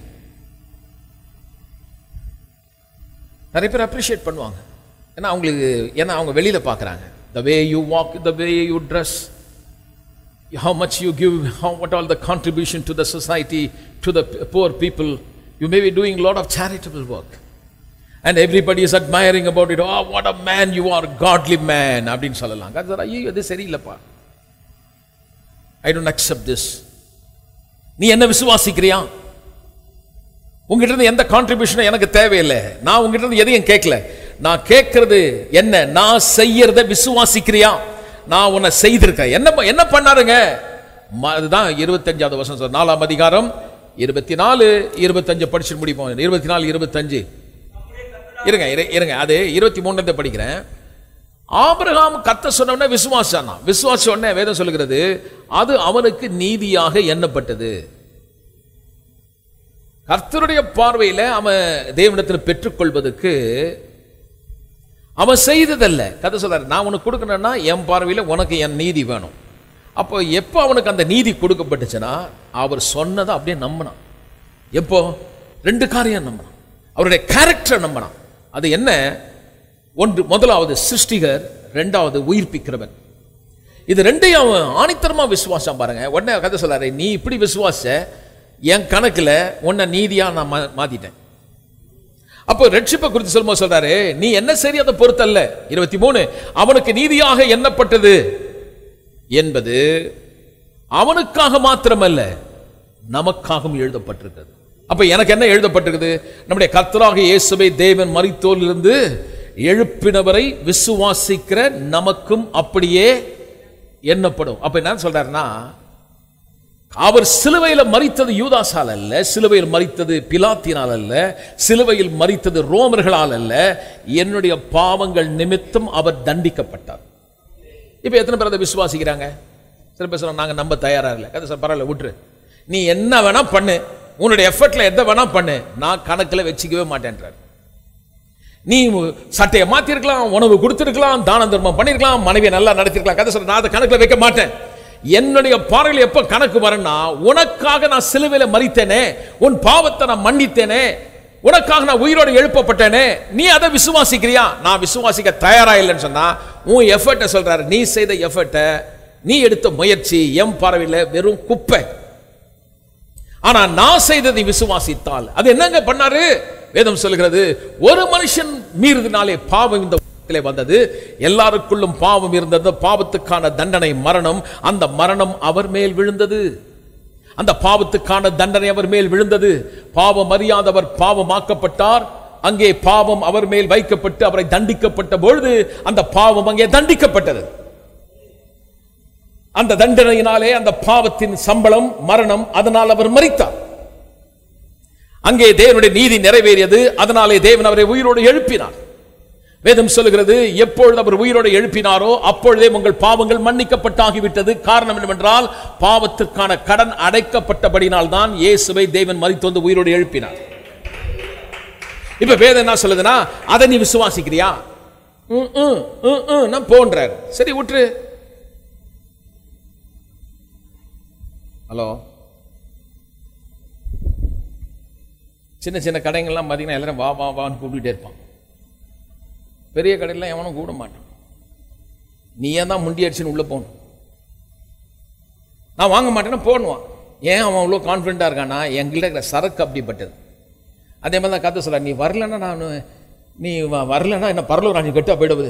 நிறைய பேர் அப்ரிஷியேட் பண்ணுவாங்க ஏன்னா அவங்களுக்கு ஏன்னா அவங்க வெளியில பார்க்குறாங்க the way you walk the way you dress how much you give, how, what all the contribution to the society, to the p- poor people. You may be doing a lot of charitable work. And everybody is admiring about it. Oh, what a man you are, godly man. அப்படின்னு சொல்லலாம் God said, ஐயோ இது சரியில்லைப்பா ஐ டோன்ட் அக்செப்ட் திஸ் நீ என்ன விசுவாசிக்கிறியா உங்ககிட்ட இருந்து எந்த கான்ட்ரிபியூஷனும் எனக்கு தேவையில்லை நான் உங்ககிட்ட இருந்து எதையும் கேட்கல நான் கேட்கறது என்ன நான் செய்யறத விசுவாசிக்கிறியா நான் உன்னை செய்திருக்கேன் என்ன ப- என்ன பண்ணாருங்க ம- அதுதான் இருபத்தஞ்சாவது வருஷம் சார் நாலாம் அதிகாரம் இருபத்தி நாலு இருபத்தஞ்சு படிச்சு முடிப்போம் இருபத்தி நாலு இருபத்தஞ்சு இருங்க இரு- இருங்க அது இருபத்தி மூணுல படிக்கிறேன் ஆபிரகாம் கத்த சொன்ன உடனே விசுவாசானா விசுவாச உடனே வேதம் சொல்லுகிறது அது அவனுக்கு நீதியாக எண்ணப்பட்டது கர்த்தருடைய பார்வையில அவன் தேவனிடத்தில் பெற்றுக்கொள்வதற்கு அவன் செய்ததல்ல கதை சொல்றாரு நான் உனக்கு கொடுக்கணும்னா என் பார்வையில உனக்கு என் நீதி வேணும் அப்போ எப்போ அவனுக்கு அந்த நீதி கொடுக்கப்பட்டுச்சுன்னா அவர் சொன்னதை அப்படியே நம்பினான் எப்போ ரெண்டு காரியம் நம்பினான் அவருடைய கேரக்டர் நம்பினான் அது என்ன ஒன்று முதலாவது சிருஷ்டிகர் ரெண்டாவது உயிர்ப்பிக்கிறவன் இது ரெண்டையும் அவன் ஆணித்தரமா விசுவாசம் பாருங்க உடனே கதை சொல்லாரு நீ இப்படி விசுவாச என் கணக்குல உன்னை நீதியா நான் மா- மாத்திட்டேன் அப்போ ரட்சிப்பை குறித்து சொல்லும்போது சொல்றாரு நீ என்ன சரி அதை பொறுத்தல்ல இருபத்தி மூணு அவனுக்கு நீதியாக எண்ணப்பட்டது என்பது அவனுக்காக மாத்திரமல்ல நமக்காகவும் எழுதப்பட்டிருக்கிறது அப்ப எனக்கு என்ன எழுதப்பட்டிருக்குது நம்முடைய கர்த்தராக இயேசுவை தேவன் மரித்தோலிருந்து எழுப்பினவரை விசுவாசிக்கிற நமக்கும் அப்படியே எண்ணப்படும் அப்ப என்ன சொல்றாருன்னா அவர் சிலுவையில் மரித்தது யூதாசால் அல்ல சிலுவையில் மரித்தது பிலாத்தினால் அல்ல சிலுவையில் மரித்தது ரோமர்களால் அல்ல என்னுடைய பாவங்கள் நிமித்தம் அவர் தண்டிக்கப்பட்டார் இப்போ எத்தனை பேர் அதை விசுவாசிக்கிறாங்க சில பேர் சொல்றாங்க நாங்க நம்ப தயாரா இல்லை கதை சார் பரவாயில்ல விட்டுரு நீ என்ன வேணா பண்ணு உன்னுடைய எஃபர்ட்ல எதை வேணா பண்ணு நான் கணக்குல வச்சுக்கவே மாட்டேன்றார் நீ சட்டையை மாத்திருக்கலாம் உணவு கொடுத்திருக்கலாம் தான தர்மம் பண்ணிருக்கலாம் மனைவியை நல்லா நடத்திருக்கலாம் கதை சொல்ற நான் அதை கணக்குல வைக்க மாட்டேன் என்னுடைய பார்வையில் எப்ப கணக்கு வரேன்னா உனக்காக நான் சிலுவையில மறித்தேனே உன் பாவத்தை நான் மன்னித்தேனே உனக்காக நான் உயிரோடு எழுப்பப்பட்டேனே நீ அதை விசுவாசிக்கிறியா நான் விசுவாசிக்க தயாரா இல்லைன்னு சொன்னா உன் எஃபர்ட்டை சொல்றாரு நீ செய்த எஃபர்ட்டை நீ எடுத்த முயற்சி எம் பார்வையில் வெறும் குப்பை ஆனா நான் செய்ததை விசுவாசித்தால் அது என்னங்க பண்ணாரு வேதம் சொல்கிறது ஒரு மனுஷன் மீறுதினாலே பாவம் இந்த உலகத்திலே வந்தது எல்லாருக்குள்ளும் பாவம் இருந்தது பாவத்துக்கான தண்டனை மரணம் அந்த மரணம் அவர் மேல் விழுந்தது அந்த பாவத்துக்கான தண்டனை அவர் மேல் விழுந்தது பாவம் அறியாதவர் பாவமாக்கப்பட்டார் அங்கே பாவம் அவர் மேல் வைக்கப்பட்டு அவரை தண்டிக்கப்பட்ட பொழுது அந்த பாவம் அங்கே தண்டிக்கப்பட்டது அந்த தண்டனையினாலே அந்த பாவத்தின் சம்பளம் மரணம் அதனால் அவர் மரித்தார் அங்கே தேவனுடைய நீதி நிறைவேறியது அதனாலே தேவன் அவரை உயிரோடு எழுப்பினார் வேதம் சொல்லுகிறது எப்பொழுது அவர் உயிரோடு எழுப்பினாரோ அப்பொழுதே உங்கள் பாவங்கள் மன்னிக்கப்பட்டாகிவிட்டது காரணம் என்னவென்றால் பாவத்திற்கான கடன் அடைக்கப்பட்டபடினால் தான் இயேசுவை தேவன் மரித்து வந்து உயிரோடு எழுப்பினார் இப்ப வேதம் என்ன சொல்லுதுன்னா அதை நீ விசுவாசிக்கிறியா ம், ம், ம், ம், நான் போன்றார் சரி விட்டுரு ஹலோ சின்ன சின்ன கடைங்கள்லாம் பார்த்தீங்கன்னா எல்லாரும் வா வா வான்னு கூப்பிட்டுட்டே இருப்பான் பெரிய கடையிலாம் எவனும் கூட மாட்டான் நீ ஏன் தான் முண்டி அடிச்சுன்னு உள்ளே போகணும் நான் வாங்க மாட்டேன்னா போடுவான் ஏன் அவன் அவ்வளோ கான்ஃபிடண்ட்டாக இருக்கானா எங்கள்கிட்ட இருக்கிற சரக்கு அப்படிப்பட்டது அதே மாதிரி தான் கத்த சொல்ல நீ வரலன்னா நான் நீ வ- வரலன்னா என்ன பரலூர் ராணி கெட்டா போயிடுவது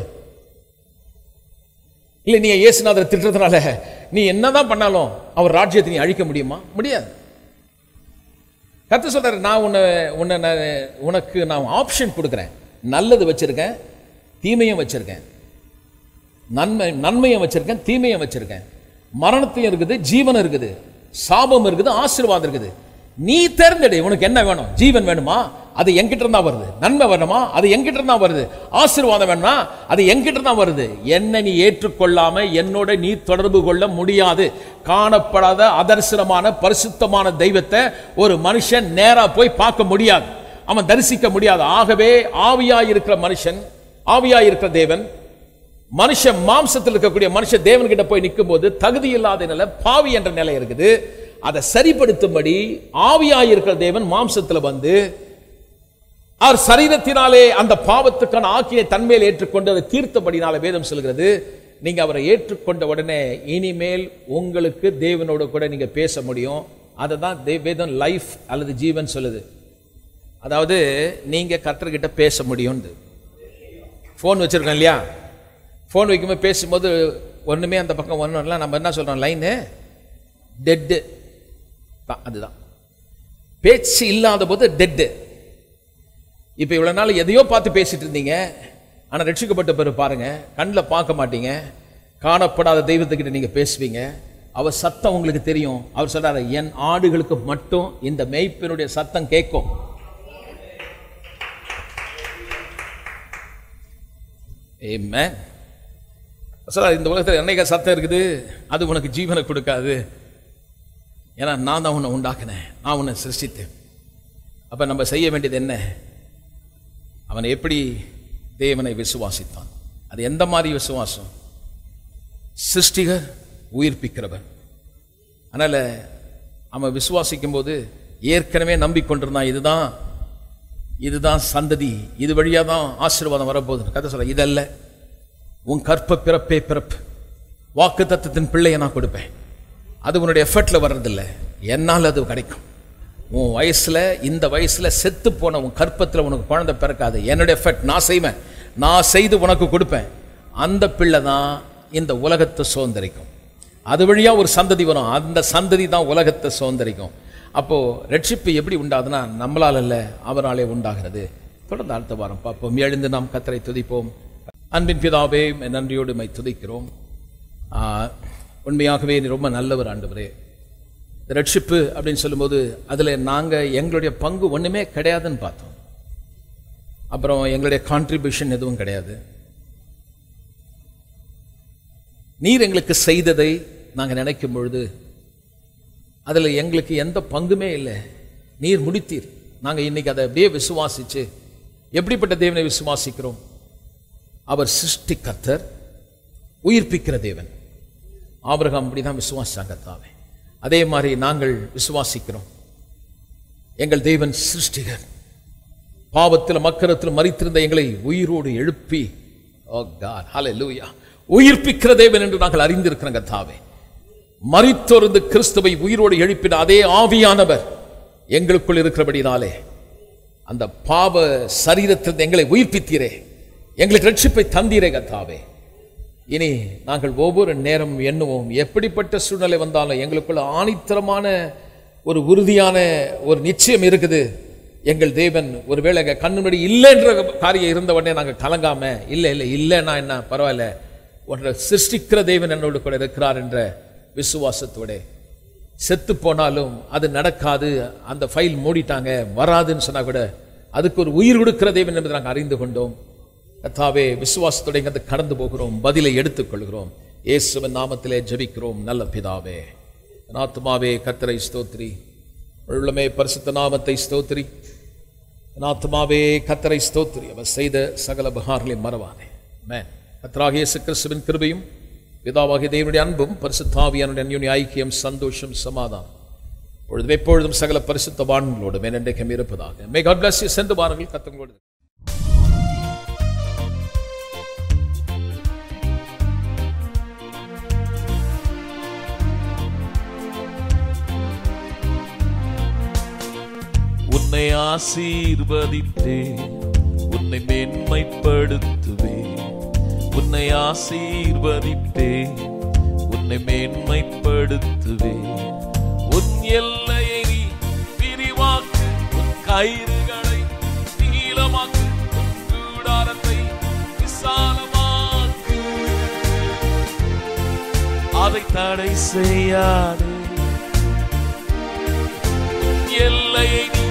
இல்லை நீ இயேசுநாதரை திட்டுறதுனால நீ என்னதான் பண்ணாலும் அவர் ராஜ்யத்தை நீ அழிக்க முடியுமா முடியாது கத்த சொல்றாரு நான் உன்னை உன்னை நான் உனக்கு நான் ஆப்ஷன் கொடுக்குறேன் நல்லது வச்சிருக்கேன் தீமையும் வச்சிருக்கேன் நன்மை நன்மையும் வச்சிருக்கேன் தீமையும் வச்சிருக்கேன் மரணத்தையும் இருக்குது ஜீவன் இருக்குது சாபம் இருக்குது ஆசீர்வாதம் இருக்குது நீ தேர்ந்தெடு உனக்கு என்ன வேணும் ஜீவன் வேணுமா அது என்கிட்ட இருந்தா வருது நன்மை வேணுமா அது என்கிட்ட இருந்தா வருது ஆசீர்வாதம் வேணுமா அது என்கிட்ட இருந்தா வருது என்ன நீ ஏற்றுக்கொள்ளாம என்னோட நீ தொடர்பு கொள்ள முடியாது காணப்படாத அதர்சனமான பரிசுத்தமான தெய்வத்தை ஒரு மனுஷன் நேரா போய் பார்க்க முடியாது அவன் தரிசிக்க முடியாது ஆகவே ஆவியாய் இருக்கிற மனுஷன் ஆவியாய் இருக்கிற தேவன் மனுஷன் மாம்சத்தில் இருக்கக்கூடிய மனுஷன் தேவன்கிட்ட போய் நிற்கும் போது தகுதி இல்லாத நிலை பாவி என்ற நிலை இருக்குது அதை சரிப்படுத்தும்படி ஆவியாய் இருக்கிற தேவன் மாம்சத்துல வந்து அவர் சரீரத்தினாலே அந்த பாவத்துக்கான ஆக்கினை தன்மையில் ஏற்றுக்கொண்டு அதை தீர்த்தபடினால வேதம் சொல்கிறது நீங்க அவரை ஏற்றுக்கொண்ட உடனே இனிமேல் உங்களுக்கு தேவனோட கூட நீங்க பேச முடியும் அதை தான் தே- வேதம் லைஃப் அல்லது ஜீவன் சொல்லுது அதாவது நீங்க கர்த்தர்கிட்ட பேச முடியும்னு ஃபோன் வச்சிருக்கோம் இல்லையா ஃபோன் வைக்கும்போது பேசும்போது ஒண்ணுமே அந்த பக்கம் ஒன்றும் இல்லை நம்ம என்ன சொல்றோம் லைனு டெட்டு தான் அதுதான் பேச்சு இல்லாத போது டெட்டு இப்போ இவ்வளோ நாள் எதையோ பார்த்து பேசிட்டு இருந்தீங்க ஆனால் ரட்சிக்கப்பட்ட பிறகு பாருங்க கண்ணில் பார்க்க மாட்டீங்க காணப்படாத தெய்வத்துக்கிட்ட நீங்கள் பேசுவீங்க அவர் சத்தம் உங்களுக்கு தெரியும் அவர் சொல்றாரு என் ஆடுகளுக்கு மட்டும் இந்த மேய்ப்பினுடைய சத்தம் கேட்கும் Amen. சார் இந்த உலகத்தில் என்னைக்க சத்தம் இருக்குது அது உனக்கு ஜீவனை கொடுக்காது ஏன்னா நான் தான் உன்னை உண்டாக்கினேன் நான் உன்னை சிருஷ்டித்தேன் அப்ப நம்ம செய்ய வேண்டியது என்ன அவன் எப்படி தேவனை விசுவாசித்தான் அது எந்த மாதிரி விசுவாசம் சிருஷ்டிகர் உயிர்ப்பிக்கிறவன் அதனால அவன் விசுவாசிக்கும் போது ஏற்கனவே நம்பிக்கொண்டிருந்தான் இதுதான் இதுதான் சந்ததி இது வழியா தான் ஆசீர்வாதம் வரப்போகுது கதை சொல்ல இதல்ல உன் கற்ப பிறப்பே பிறப்பு வாக்கு தத்தத்தின் பிள்ளையை நான் கொடுப்பேன் அது உன்னுடைய எஃபர்ட்ல வர்றதில்ல என்னால் அது கிடைக்கும் உன் வயசுல இந்த வயசுல செத்து போன உன் கற்பத்துல உனக்கு குழந்தை பிறக்காது என்னுடைய எஃபர்ட் நான் செய்வேன் நான் செய்து உனக்கு கொடுப்பேன் அந்த பிள்ளை தான் இந்த உலகத்தை சுதந்திரிக்கும் அது வழியா ஒரு சந்ததி வரும் அந்த சந்ததி தான் உலகத்தை சுதந்திரிக்கும் அப்போ ரட்சிப்பு எப்படி உண்டாதுன்னா நம்மளால் அல்ல அவராலே உண்டாகிறது தொடர்ந்து அடுத்த வாரம் பார்ப்போம் எழுந்து நாம் கத்தரை துதிப்போம் அன்பின் பிதாவே உம்மை நன்றியோடு மை துதிக்கிறோம் ஆ, உண்மையாகவே நீ ரொம்ப நல்லவர் ஆண்டவரே இந்த ரட்சிப்பு அப்படின்னு சொல்லும்போது அதில் நாங்கள் எங்களுடைய பங்கு ஒன்றுமே கிடையாதுன்னு பார்த்தோம் அப்புறம் எங்களுடைய கான்ட்ரிபியூஷன் எதுவும் கிடையாது நீர் எங்களுக்கு செய்ததை நாங்கள் நினைக்கும் பொழுது அதில் எங்களுக்கு எந்த பங்குமே இல்லை நீர் முடித்தீர் நாங்கள் இன்னைக்கு அதை அப்படியே விசுவாசிச்சு எப்படிப்பட்ட தேவனை விசுவாசிக்கிறோம் அவர் சிருஷ்டி கர்த்தர் உயிர்ப்பிக்கிற தேவன் ஆபிரகாம் அப்படிதான் விசுவாசிச்சாங்க தாவே அதே மாதிரி நாங்கள் விசுவாசிக்கிறோம் எங்கள் தேவன் சிருஷ்டிகர் பாவத்தில் மக்கரத்தில் மறித்திருந்த எங்களை உயிரோடு எழுப்பி ஓ காட் ஹalleluya உயிர்ப்பிக்கிற தேவன் என்று நாங்கள் அறிந்திருக்கிறோங்க தாவே மரித்தொருந்து கிறிஸ்துவை உயிரோடு எழுப்பின அதே ஆவியானவர் எங்களுக்குள் இருக்கிறபடினாலே அந்த பாவ சரீரத்தில் எங்களை உயிர்ப்பித்தீரே எங்களுக்கு ரட்சிப்பை தந்தீரே கத்தாவே இனி நாங்கள் ஒவ்வொரு நேரம் எண்ணுவோம் எப்படிப்பட்ட சூழ்நிலை வந்தாலும் எங்களுக்குள்ள ஆணித்தரமான ஒரு உறுதியான ஒரு நிச்சயம் இருக்குது எங்கள் தேவன் ஒருவேளை எங்கள் கண்ணு முன்னாடி இல்லைன்ற காரியம் இருந்த உடனே நாங்கள் கலங்காம இல்லை இல்லை இல்லைன்னா என்ன பரவாயில்ல ஒன்றை சிருஷ்டிக்கிற தேவன் என்னோடு கூட இருக்கிறார் என்ற விசுவாசத்தோட செத்து போனாலும் அது நடக்காது அந்த ஃபைல் மூடிட்டாங்க வராதுன்னு சொன்னா கூட அதுக்கு ஒரு உயிர் கொடுக்கிற தேவன் என்பதை நாங்கள் அறிந்து கொண்டோம் கர்த்தாவே விசுவாசத்தோட இங்க கடந்து போகிறோம் பதிலை எடுத்துக்கொள்கிறோம் இயேசுவின் நாமத்திலே ஜெபிக்கிறோம் நல்ல பிதாவே என் ஆத்துமாவே கத்தரை ஸ்தோத்ரி உள்ளமே பரிசுத்த நாமத்தை ஸ்தோத்ரி என் ஆத்துமாவே கத்தரை ஸ்தோத்ரி அவர் செய்த சகல பகார்களையும் மறவாதே மேன் கத்தராக இயேசு கிறிஸ்துவின் கிருபையும் பிதாவாகிய தேவனுடைய அன்பும் பரிசுத்தாவியானுடைய அந்யுனி ஐக்கியம் சந்தோஷம் சமாதானம் பொழுதும் எப்பொழுதும் சகல பரிசுத்த வான்களோடு மேனென்றைக்கும் இருப்பதாக மே காட் பிளஸ் யூ சென்று வாருங்கள் கத்தங்களோடு உன்னை ஆசீர்வதித்தே உன்னை மேன்மைப்படுத்துவே உன்னை ஆசீர்வதித்தே உன்னை மேன்மைப்படுத்துவே உன் எல்லையை நீ விரிவாக்கு உன் கயிறுகளை நீளமாக்கு உன் கூடாரத்தை விசாலமாக்கு அதை தடை செய்யாதே எல்லையை நீ